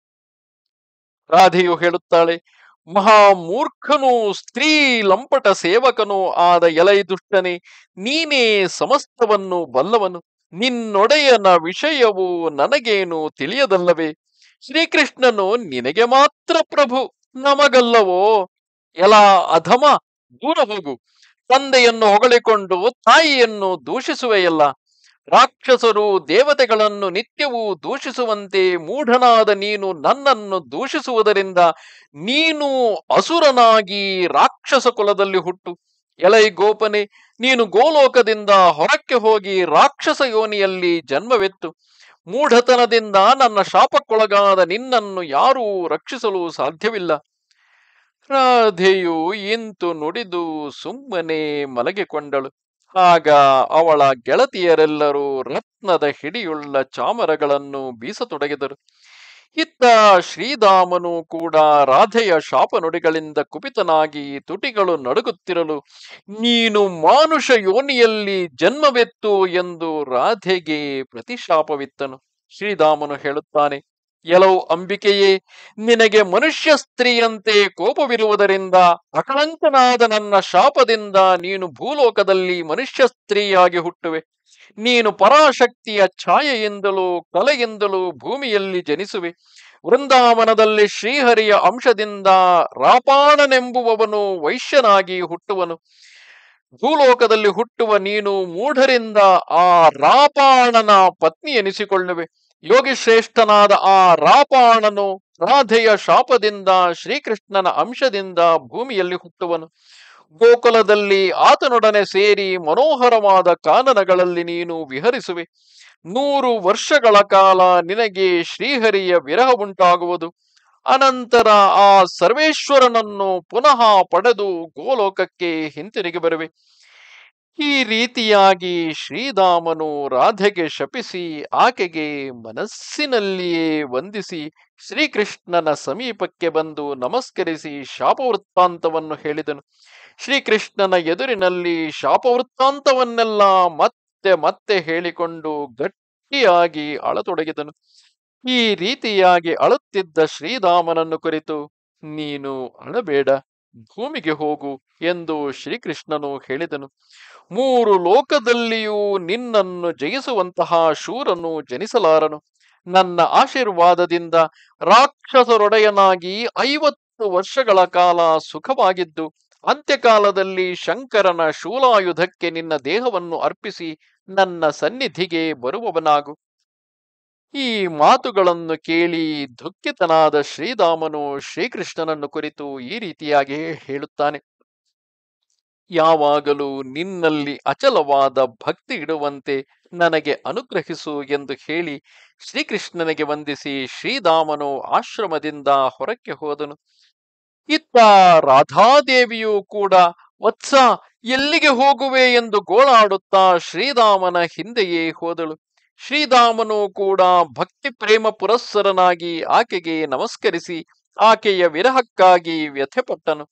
ರಾಧೆಯು ಹೇಳುತ್ತಾಳೆ ಮಹಾಮೂರ್ಖನು ಸ್ತ್ರೀ ಲಂಪಟ ಸೇವಕನು ಆದ ಎಲೈ ದುಷ್ಟನೆ ನೀನೇ ಸಮಸ್ತವನ್ನು ಬಲ್ಲವನು ನಿನ್ನೊಡೆಯನ ವಿಷಯವು ನನಗೇನು ತಿಳಿಯದಲ್ಲವೇ ಶ್ರೀಕೃಷ್ಣನು ನಿನಗೆ ಮಾತ್ರ ಪ್ರಭು ನಮಗಲ್ಲವೋ ಎಲ ಅಧಮ ದೂರ ಹೋಗು ತಂದೆಯನ್ನು ಹೊಗಳಿಕೊಂಡು ತಾಯಿಯನ್ನು ದೂಷಿಸುವೆಯಲ್ಲ ರಾಕ್ಷಸರು ದೇವತೆಗಳನ್ನು ನಿತ್ಯವೂ ದೂಷಿಸುವಂತೆ ಮೂಢನಾದ ನೀನು ನನ್ನನ್ನು ದೂಷಿಸುವುದರಿಂದ ನೀನು ಅಸುರನಾಗಿ ರಾಕ್ಷಸ ಕುಲದಲ್ಲಿ ಹುಟ್ಟು ಎಲೈ ಗೋಪನೆ ನೀನು ಗೋಲೋಕದಿಂದ ಹೊರಕ್ಕೆ ಹೋಗಿ ರಾಕ್ಷಸ ಯೋನಿಯಲ್ಲಿ ಜನ್ಮವೆತ್ತು ಮೂಢತನದಿಂದ ನನ್ನ ಶಾಪಕ್ಕೊಳಗಾದ ನಿನ್ನನ್ನು ಯಾರೂ ರಕ್ಷಿಸಲು ಸಾಧ್ಯವಿಲ್ಲ ರಾಧೆಯು ಇಂತು ನುಡಿದು ಸುಮ್ಮನೆ ಮಲಗಿಕೊಂಡಳು ಆಗ ಅವಳ ಗೆಳತಿಯರೆಲ್ಲರೂ ರತ್ನದ ಹಿಡಿಯುಳ್ಳ ಚಾಮರಗಳನ್ನು ಬೀಸತೊಡಗಿದರು ಇತ್ತ ಶ್ರೀಧಾಮನು ಕೂಡ ರಾಧೆಯ ಶಾಪನುಡಿಗಳಿಂದ ಕುಪಿತನಾಗಿ ತುಟಿಗಳು ನಡುಗುತ್ತಿರಲು ನೀನು ಮಾನುಷ ಯೋನಿಯಲ್ಲಿ ಜನ್ಮವೆತ್ತು ಎಂದು ರಾಧೆಗೆ ಪ್ರತಿಶಾಪವಿತ್ತನು ಶ್ರೀಧಾಮನು ಹೇಳುತ್ತಾನೆ ಎಲವು ಅಂಬಿಕೆಯೇ ನಿನಗೆ ಮನುಷ್ಯ ಸ್ತ್ರೀಯಂತೆ ಕೋಪವಿರುವುದರಿಂದ ಅಕಳಂಕನಾದ ನನ್ನ ಶಾಪದಿಂದ ನೀನು ಭೂಲೋಕದಲ್ಲಿ ಮನುಷ್ಯ ಸ್ತ್ರೀಯಾಗಿ ಹುಟ್ಟುವೆ ನೀನು ಪರಾಶಕ್ತಿಯ ಛಾಯೆಯಿಂದಲೂ ಕಲೆಯಿಂದಲೂ ಭೂಮಿಯಲ್ಲಿ ಜನಿಸುವೆ ವೃಂದಾವನದಲ್ಲಿ ಶ್ರೀಹರಿಯ ಅಂಶದಿಂದ ರಾಪಾಣನೆಂಬುವವನು ವೈಶ್ಯನಾಗಿ ಹುಟ್ಟುವನು ಭೂಲೋಕದಲ್ಲಿ ಹುಟ್ಟುವ ನೀನು ಮೂಢರಿಂದ ಆ ರಾಪಾಣನ ಪತ್ನಿ ಎನಿಸಿಕೊಳ್ಳುವೆ ಯೋಗಿಶ್ರೇಷ್ಠನಾದ ಆ ರಾಪಾಣನು ರಾಧೆಯ ಶಾಪದಿಂದ ಶ್ರೀಕೃಷ್ಣನ ಅಂಶದಿಂದ ಭೂಮಿಯಲ್ಲಿ ಹುಟ್ಟುವನು ಗೋಕುಲದಲ್ಲಿ ಆತನೊಡನೆ ಸೇರಿ ಮನೋಹರವಾದ ಕಾನನಗಳಲ್ಲಿ ನೀನು ವಿಹರಿಸುವೆ ನೂರು ವರ್ಷಗಳ ಕಾಲ ನಿನಗೆ ಶ್ರೀಹರಿಯ ವಿರಹ ಉಂಟಾಗುವುದು ಅನಂತರ ಆ ಸರ್ವೇಶ್ವರನನ್ನು ಪುನಃ ಪಡೆದು ಗೋಲೋಕಕ್ಕೆ ಹಿಂತಿರುಗಿ ಬರುವೆ ಈ ರೀತಿಯಾಗಿ ಶ್ರೀಧಾಮನು ರಾಧೆಗೆ ಶಪಿಸಿ ಆಕೆಗೆ ಮನಸ್ಸಿನಲ್ಲಿಯೇ ವಂದಿಸಿ ಶ್ರೀಕೃಷ್ಣನ ಸಮೀಪಕ್ಕೆ ಬಂದು ನಮಸ್ಕರಿಸಿ ಶಾಪವೃತ್ತಾಂತವನ್ನು ಹೇಳಿದನು ಶ್ರೀಕೃಷ್ಣನ ಎದುರಿನಲ್ಲಿ ಶಾಪವೃತ್ತಾಂತವನ್ನೆಲ್ಲ ಮತ್ತೆ ಮತ್ತೆ ಹೇಳಿಕೊಂಡು ಗಟ್ಟಿಯಾಗಿ ಅಳತೊಡಗಿದನು ಈ ರೀತಿಯಾಗಿ ಅಳುತ್ತಿದ್ದ ಶ್ರೀಧಾಮನನ್ನು ಕುರಿತು ನೀನು ಅಳಬೇಡ ಭೂಮಿಗೆ ಹೋಗು ಎಂದು ಶ್ರೀಕೃಷ್ಣನು ಹೇಳಿದನು ಮೂರು ಲೋಕದಲ್ಲಿಯೂ ನಿನ್ನನ್ನು ಜಯಿಸುವಂತಹ ಶೂರನು ಜನಿಸಲಾರನು ನನ್ನ ಆಶೀರ್ವಾದದಿಂದ ರಾಕ್ಷಸರೊಡೆಯನಾಗಿ ಐವತ್ತು ವರ್ಷಗಳ ಕಾಲ ಸುಖವಾಗಿದ್ದು ಅಂತ್ಯಕಾಲದಲ್ಲಿ ಶಂಕರನ ಶೂಲಾಯುಧಕ್ಕೆ ನಿನ್ನ ದೇಹವನ್ನು ಅರ್ಪಿಸಿ ನನ್ನ ಸನ್ನಿಧಿಗೆ ಬರುವವನಾಗು ಈ ಮಾತುಗಳನ್ನು ಕೇಳಿ ದುಃಖಿತನಾದ ಶ್ರೀರಾಮನು ಶ್ರೀಕೃಷ್ಣನನ್ನು ಕುರಿತು ಈ ರೀತಿಯಾಗಿ ಹೇಳುತ್ತಾನೆ ಯಾವಾಗಲೂ ನಿನ್ನಲ್ಲಿ ಅಚಲವಾದ ಭಕ್ತಿ ಇಡುವಂತೆ ನನಗೆ ಅನುಗ್ರಹಿಸು ಎಂದು ಹೇಳಿ ಶ್ರೀಕೃಷ್ಣನಿಗೆ ವಂದಿಸಿ ಶ್ರೀರಾಮನು ಆಶ್ರಮದಿಂದ ಹೊರಕ್ಕೆ ಹೋದನು ಇತ್ತ ರಾಧಾದೇವಿಯೂ ಕೂಡ ವತ್ಸ ಎಲ್ಲಿಗೆ ಹೋಗುವೆ ಎಂದು ಗೋಳಾಡುತ್ತಾ ಶ್ರೀರಾಮನ ಹಿಂದೆಯೇ ಹೋದಳು ಶ್ರೀರಾಮನು ಕೂಡ ಭಕ್ತಿ ಪ್ರೇಮ ಪುರಸ್ಸರನಾಗಿ ಆಕೆಗೆ ನಮಸ್ಕರಿಸಿ ಆಕೆಯ ವಿರಹಕ್ಕಾಗಿ ವ್ಯಥೆಪಟ್ಟನು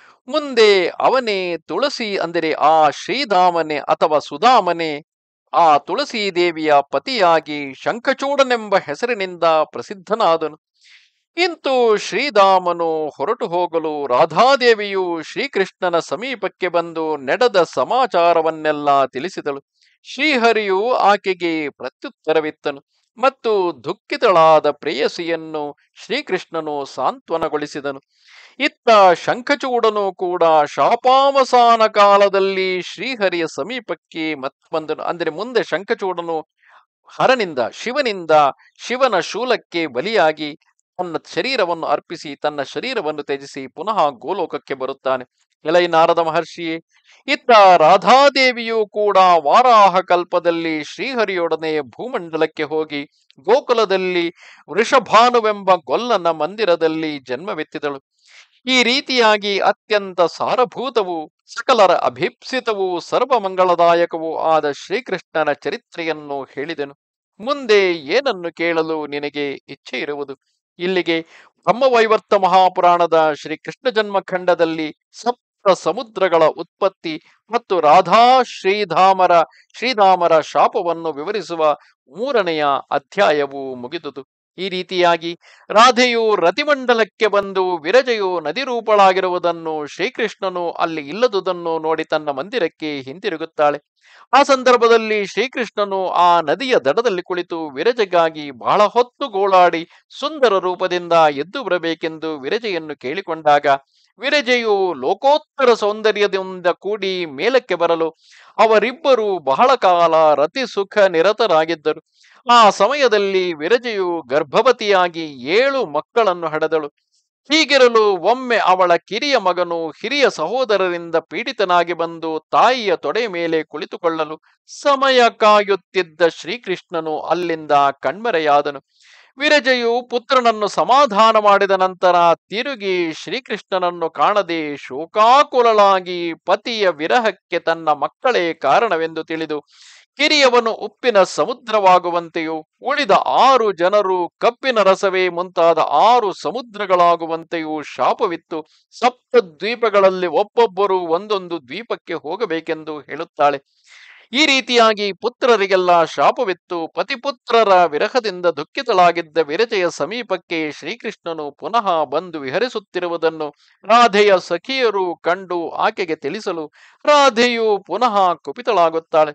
ಮುಂದೆ ಅವನೇ ತುಳಸಿ ಅಂದರೆ ಆ ಶ್ರೀಧಾಮನೆ ಅಥವಾ ಸುಧಾಮನೆ ಆ ತುಳಸಿ ದೇವಿಯ ಪತಿಯಾಗಿ ಶಂಖಚೂಡನೆಂಬ ಹೆಸರಿನಿಂದ ಪ್ರಸಿದ್ಧನಾದನು ಇಂತು ಶ್ರೀಧಾಮನು ಹೊರಟು ಹೋಗಲು ರಾಧಾದೇವಿಯು ಶ್ರೀಕೃಷ್ಣನ ಸಮೀಪಕ್ಕೆ ಬಂದು ನಡೆದ ಸಮಾಚಾರವನ್ನೆಲ್ಲ ತಿಳಿಸಿದಳು ಶ್ರೀಹರಿಯು ಆಕೆಗೆ ಪ್ರತ್ಯುತ್ತರವಿತ್ತನು ಮತ್ತು ದುಃಖಿತಳಾದ ಪ್ರೇಯಸಿಯನ್ನು ಶ್ರೀಕೃಷ್ಣನು ಸಾಂತ್ವನಗೊಳಿಸಿದನು ಇತ್ತ ಶಂಖಚೂಡನು ಕೂಡ ಶಾಪಾವಸಾನ ಕಾಲದಲ್ಲಿ ಶ್ರೀಹರಿಯ ಸಮೀಪಕ್ಕೆ ಮತ್ತೆ ಬಂದನು ಅಂದರೆ ಮುಂದೆ ಶಂಖಚೂಡನು ಹರನಿಂದ ಶಿವನಿಂದ ಶಿವನ ಶೂಲಕ್ಕೆ ಬಲಿಯಾಗಿ ತನ್ನ ಶರೀರವನ್ನು ಅರ್ಪಿಸಿ ತನ್ನ ಶರೀರವನ್ನು ತ್ಯಜಿಸಿ ಪುನಃ ಗೋಲೋಕಕ್ಕೆ ಬರುತ್ತಾನೆ ಎಲೈ ನಾರದ ಮಹರ್ಷಿಯೇ ಇತ್ತ ರಾಧಾದೇವಿಯು ಕೂಡ ವಾರಾಹ ಕಲ್ಪದಲ್ಲಿ ಶ್ರೀಹರಿಯೊಡನೆ ಭೂಮಂಡಲಕ್ಕೆ ಹೋಗಿ ಗೋಕುಲದಲ್ಲಿ ವೃಷಭಾನುವೆಂಬ ಗೊಲ್ಲನ ಮಂದಿರದಲ್ಲಿ ಜನ್ಮವೆತ್ತಿದಳು ಈ ರೀತಿಯಾಗಿ ಅತ್ಯಂತ ಸಾರಭೂತವೂ ಸಕಲರ ಅಭೀಪ್ಸಿತವೂ ಸರ್ವಮಂಗಳದಾಯಕವೂ ಆದ ಶ್ರೀಕೃಷ್ಣನ ಚರಿತ್ರೆಯನ್ನು ಹೇಳಿದೆನು ಮುಂದೆ ಏನನ್ನು ಕೇಳಲು ನಿನಗೆ ಇಚ್ಛೆ ಇರುವುದು ಇಲ್ಲಿಗೆ ಬ್ರಹ್ಮವೈವರ್ತ ಮಹಾಪುರಾಣದ ಶ್ರೀ ಕೃಷ್ಣ ಜನ್ಮ ಖಂಡದಲ್ಲಿ ಸಪ್ತ ಸಮುದ್ರಗಳ ಉತ್ಪತ್ತಿ ಮತ್ತು ರಾಧಾ ಶ್ರೀಧಾಮರ ಶ್ರೀಧಾಮರ ಶಾಪವನ್ನು ವಿವರಿಸುವ ಮೂರನೆಯ ಅಧ್ಯಾಯವು ಮುಗಿದುದು ಈ ರೀತಿಯಾಗಿ ರಾಧೆಯು ರತಿಮಂಡಲಕ್ಕೆ ಬಂದು ವಿರಜೆಯು ನದಿ ರೂಪಳಾಗಿರುವುದನ್ನು ಶ್ರೀಕೃಷ್ಣನು ಅಲ್ಲಿ ಇಲ್ಲದುದನ್ನು ನೋಡಿ ತನ್ನ ಮಂದಿರಕ್ಕೆ ಹಿಂತಿರುಗುತ್ತಾಳೆ ಆ ಸಂದರ್ಭದಲ್ಲಿ ಶ್ರೀಕೃಷ್ಣನು ಆ ನದಿಯ ದಡದಲ್ಲಿ ಕುಳಿತು ವಿರಜೆಗಾಗಿ ಬಹಳ ಹೊತ್ತು ಗೋಳಾಡಿ ಸುಂದರ ರೂಪದಿಂದ ಎದ್ದು ಬರಬೇಕೆಂದು ವಿರಜೆಯನ್ನು ಕೇಳಿಕೊಂಡಾಗ ವಿರಜೆಯು ಲೋಕೋತ್ತರ ಸೌಂದರ್ಯದಿಂದ ಕೂಡಿ ಮೇಲಕ್ಕೆ ಬರಲು ಅವರಿಬ್ಬರು ಬಹಳ ಕಾಲ ರತಿ ಸುಖ ನಿರತರಾಗಿದ್ದರು ಆ ಸಮಯದಲ್ಲಿ ವಿರಜೆಯು ಗರ್ಭವತಿಯಾಗಿ ಏಳು ಮಕ್ಕಳನ್ನು ಹಡೆದಳು ಹೀಗಿರಲು ಒಮ್ಮೆ ಅವಳ ಕಿರಿಯ ಮಗನು ಹಿರಿಯ ಸಹೋದರರಿಂದ ಪೀಡಿತನಾಗಿ ಬಂದು ತಾಯಿಯ ತೊಡೆ ಮೇಲೆ ಕುಳಿತುಕೊಳ್ಳಲು ಸಮಯ ಕಾಯುತ್ತಿದ್ದ ಶ್ರೀಕೃಷ್ಣನು ಅಲ್ಲಿಂದ ಕಣ್ಮರೆಯಾದನು ವಿರಜೆಯು ಪುತ್ರನನ್ನು ಸಮಾಧಾನ ಮಾಡಿದ ನಂತರ ತಿರುಗಿ ಶ್ರೀಕೃಷ್ಣನನ್ನು ಕಾಣದೆ ಶೋಕಾಕುಲಳಾಗಿ ಪತಿಯ ವಿರಹಕ್ಕೆ ತನ್ನ ಮಕ್ಕಳೇ ಕಾರಣವೆಂದು ತಿಳಿದು ಕಿರಿಯವನು ಉಪ್ಪಿನ ಸಮುದ್ರವಾಗುವಂತೆಯೂ ಉಳಿದ ಆರು ಜನರು ಕಪ್ಪಿನ ರಸವೇ ಮುಂತಾದ ಆರು ಸಮುದ್ರಗಳಾಗುವಂತೆಯೂ ಶಾಪವಿತ್ತು ಸಪ್ತ ದ್ವೀಪಗಳಲ್ಲಿ ಒಬ್ಬೊಬ್ಬರು ಒಂದೊಂದು ದ್ವೀಪಕ್ಕೆ ಹೋಗಬೇಕೆಂದು ಹೇಳುತ್ತಾಳೆ ಈ ರೀತಿಯಾಗಿ ಪುತ್ರರಿಗೆಲ್ಲ ಶಾಪವಿತ್ತು ಪತಿಪುತ್ರರ ವಿರಹದಿಂದ ದುಃಖಿತಳಾಗಿದ್ದ ವಿರಜೆಯ ಸಮೀಪಕ್ಕೆ ಶ್ರೀಕೃಷ್ಣನು ಪುನಃ ಬಂದು ವಿಹರಿಸುತ್ತಿರುವುದನ್ನು ರಾಧೆಯ ಸಖಿಯರು ಕಂಡು ಆಕೆಗೆ ತಿಳಿಸಲು ರಾಧೆಯು ಪುನಃ ಕುಪಿತಳಾಗುತ್ತಾಳೆ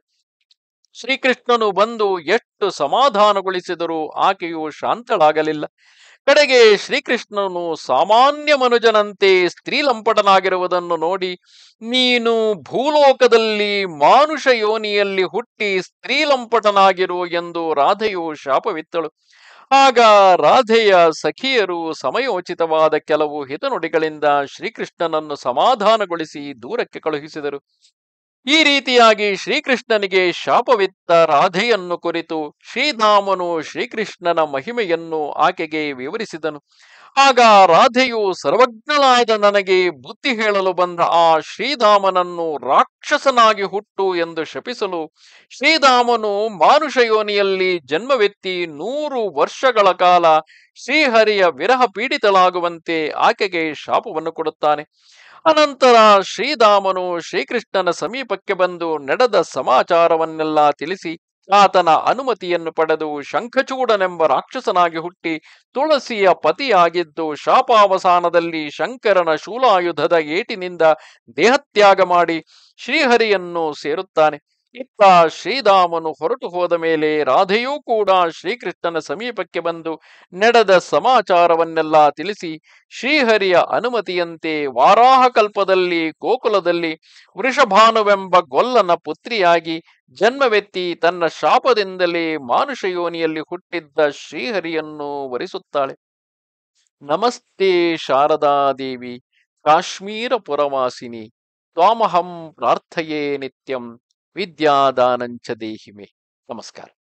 ಶ್ರೀಕೃಷ್ಣನು ಬಂದು ಎಷ್ಟು ಸಮಾಧಾನಗೊಳಿಸಿದರೂ ಆಕೆಯು ಶಾಂತಳಾಗಲಿಲ್ಲ ಕಡೆಗೆ ಶ್ರೀಕೃಷ್ಣನು ಸಾಮಾನ್ಯ ಮನುಜನಂತೆ ಸ್ತ್ರೀಲಂಪಟನಾಗಿರುವುದನ್ನು ನೋಡಿ ನೀನು ಭೂಲೋಕದಲ್ಲಿ ಮಾನುಷ ಯೋನಿಯಲ್ಲಿ ಹುಟ್ಟಿ ಸ್ತ್ರೀಲಂಪಟನಾಗಿರು ಎಂದು ರಾಧೆಯು ಶಾಪವಿತ್ತಳು ಆಗ ರಾಧೆಯ ಸಖಿಯರು ಸಮಯೋಚಿತವಾದ ಕೆಲವು ಹಿತನುಡಿಗಳಿಂದ ಶ್ರೀಕೃಷ್ಣನನ್ನು ಸಮಾಧಾನಗೊಳಿಸಿ ದೂರಕ್ಕೆ ಕಳುಹಿಸಿದರು ಈ ರೀತಿಯಾಗಿ ಶ್ರೀಕೃಷ್ಣನಿಗೆ ಶಾಪವಿತ್ತ ರಾಧೆಯನ್ನು ಕುರಿತು ಶ್ರೀಧಾಮನು ಶ್ರೀಕೃಷ್ಣನ ಮಹಿಮೆಯನ್ನು ಆಕೆಗೆ ವಿವರಿಸಿದನು ಆಗ ರಾಧೆಯು ಸರ್ವಜ್ಞಳಾದ ನನಗೆ ಬುದ್ಧಿ ಹೇಳಲು ಬಂದ ಆ ಶ್ರೀಧಾಮನನ್ನು ರಾಕ್ಷಸನಾಗಿ ಹುಟ್ಟು ಎಂದು ಶಪಿಸಲು ಶ್ರೀಧಾಮನು ಮಾನುಷ ಯೋನಿಯಲ್ಲಿ ಜನ್ಮವೆತ್ತಿ ನೂರು ವರ್ಷಗಳ ಕಾಲ ಶ್ರೀಹರಿಯ ವಿರಹ ಪೀಡಿತಳಾಗುವಂತೆ ಆಕೆಗೆ ಶಾಪವನ್ನು ಕೊಡುತ್ತಾನೆ ಅನಂತರ ಶ್ರೀಧಾಮನು ಶ್ರೀಕೃಷ್ಣನ ಸಮೀಪಕ್ಕೆ ಬಂದು ನಡೆದ ಸಮಾಚಾರವನ್ನೆಲ್ಲ ತಿಳಿಸಿ ಆತನ ಅನುಮತಿಯನ್ನು ಪಡೆದು ಶಂಖಚೂಡನೆಂಬ ರಾಕ್ಷಸನಾಗಿ ಹುಟ್ಟಿ ತುಳಸಿಯ ಪತಿಯಾಗಿದ್ದು ಶಾಪಾವಸಾನದಲ್ಲಿ ಶಂಕರನ ಶೂಲಾಯುಧದ ಏಟಿನಿಂದ ದೇಹತ್ಯಾಗ ಮಾಡಿ ಶ್ರೀಹರಿಯನ್ನು ಸೇರುತ್ತಾನೆ ಇತ್ತ ಶ್ರೀಧಾಮನು ಹೊರಟು ಹೋದ ಮೇಲೆ ರಾಧೆಯೂ ಕೂಡ ಶ್ರೀಕೃಷ್ಣನ ಸಮೀಪಕ್ಕೆ ಬಂದು ನಡೆದ ಸಮಾಚಾರವನ್ನೆಲ್ಲ ತಿಳಿಸಿ ಶ್ರೀಹರಿಯ ಅನುಮತಿಯಂತೆ ವಾರಾಹ ಕಲ್ಪದಲ್ಲಿ ಗೋಕುಲದಲ್ಲಿ ವೃಷಭಾನುವೆಂಬ ಗೊಲ್ಲನ ಪುತ್ರಿಯಾಗಿ ಜನ್ಮವೆತ್ತಿ ತನ್ನ ಶಾಪದಿಂದಲೇ ಮಾನುಷ ಯೋನಿಯಲ್ಲಿ ಹುಟ್ಟಿದ್ದ ಶ್ರೀಹರಿಯನ್ನು ವರಿಸುತ್ತಾಳೆ ನಮಸ್ತೆ ಶಾರದಾದೇವಿ ಕಾಶ್ಮೀರ ಪುರವಾಸಿನಿ ತ್ವಾಮಹಂ ಪ್ರಾರ್ಥಯೇ ನಿತ್ಯಂ ವಿದ್ಯಾದಾನಂಚ ದೇಹಿಮೆ ನಮಸ್ಕಾರ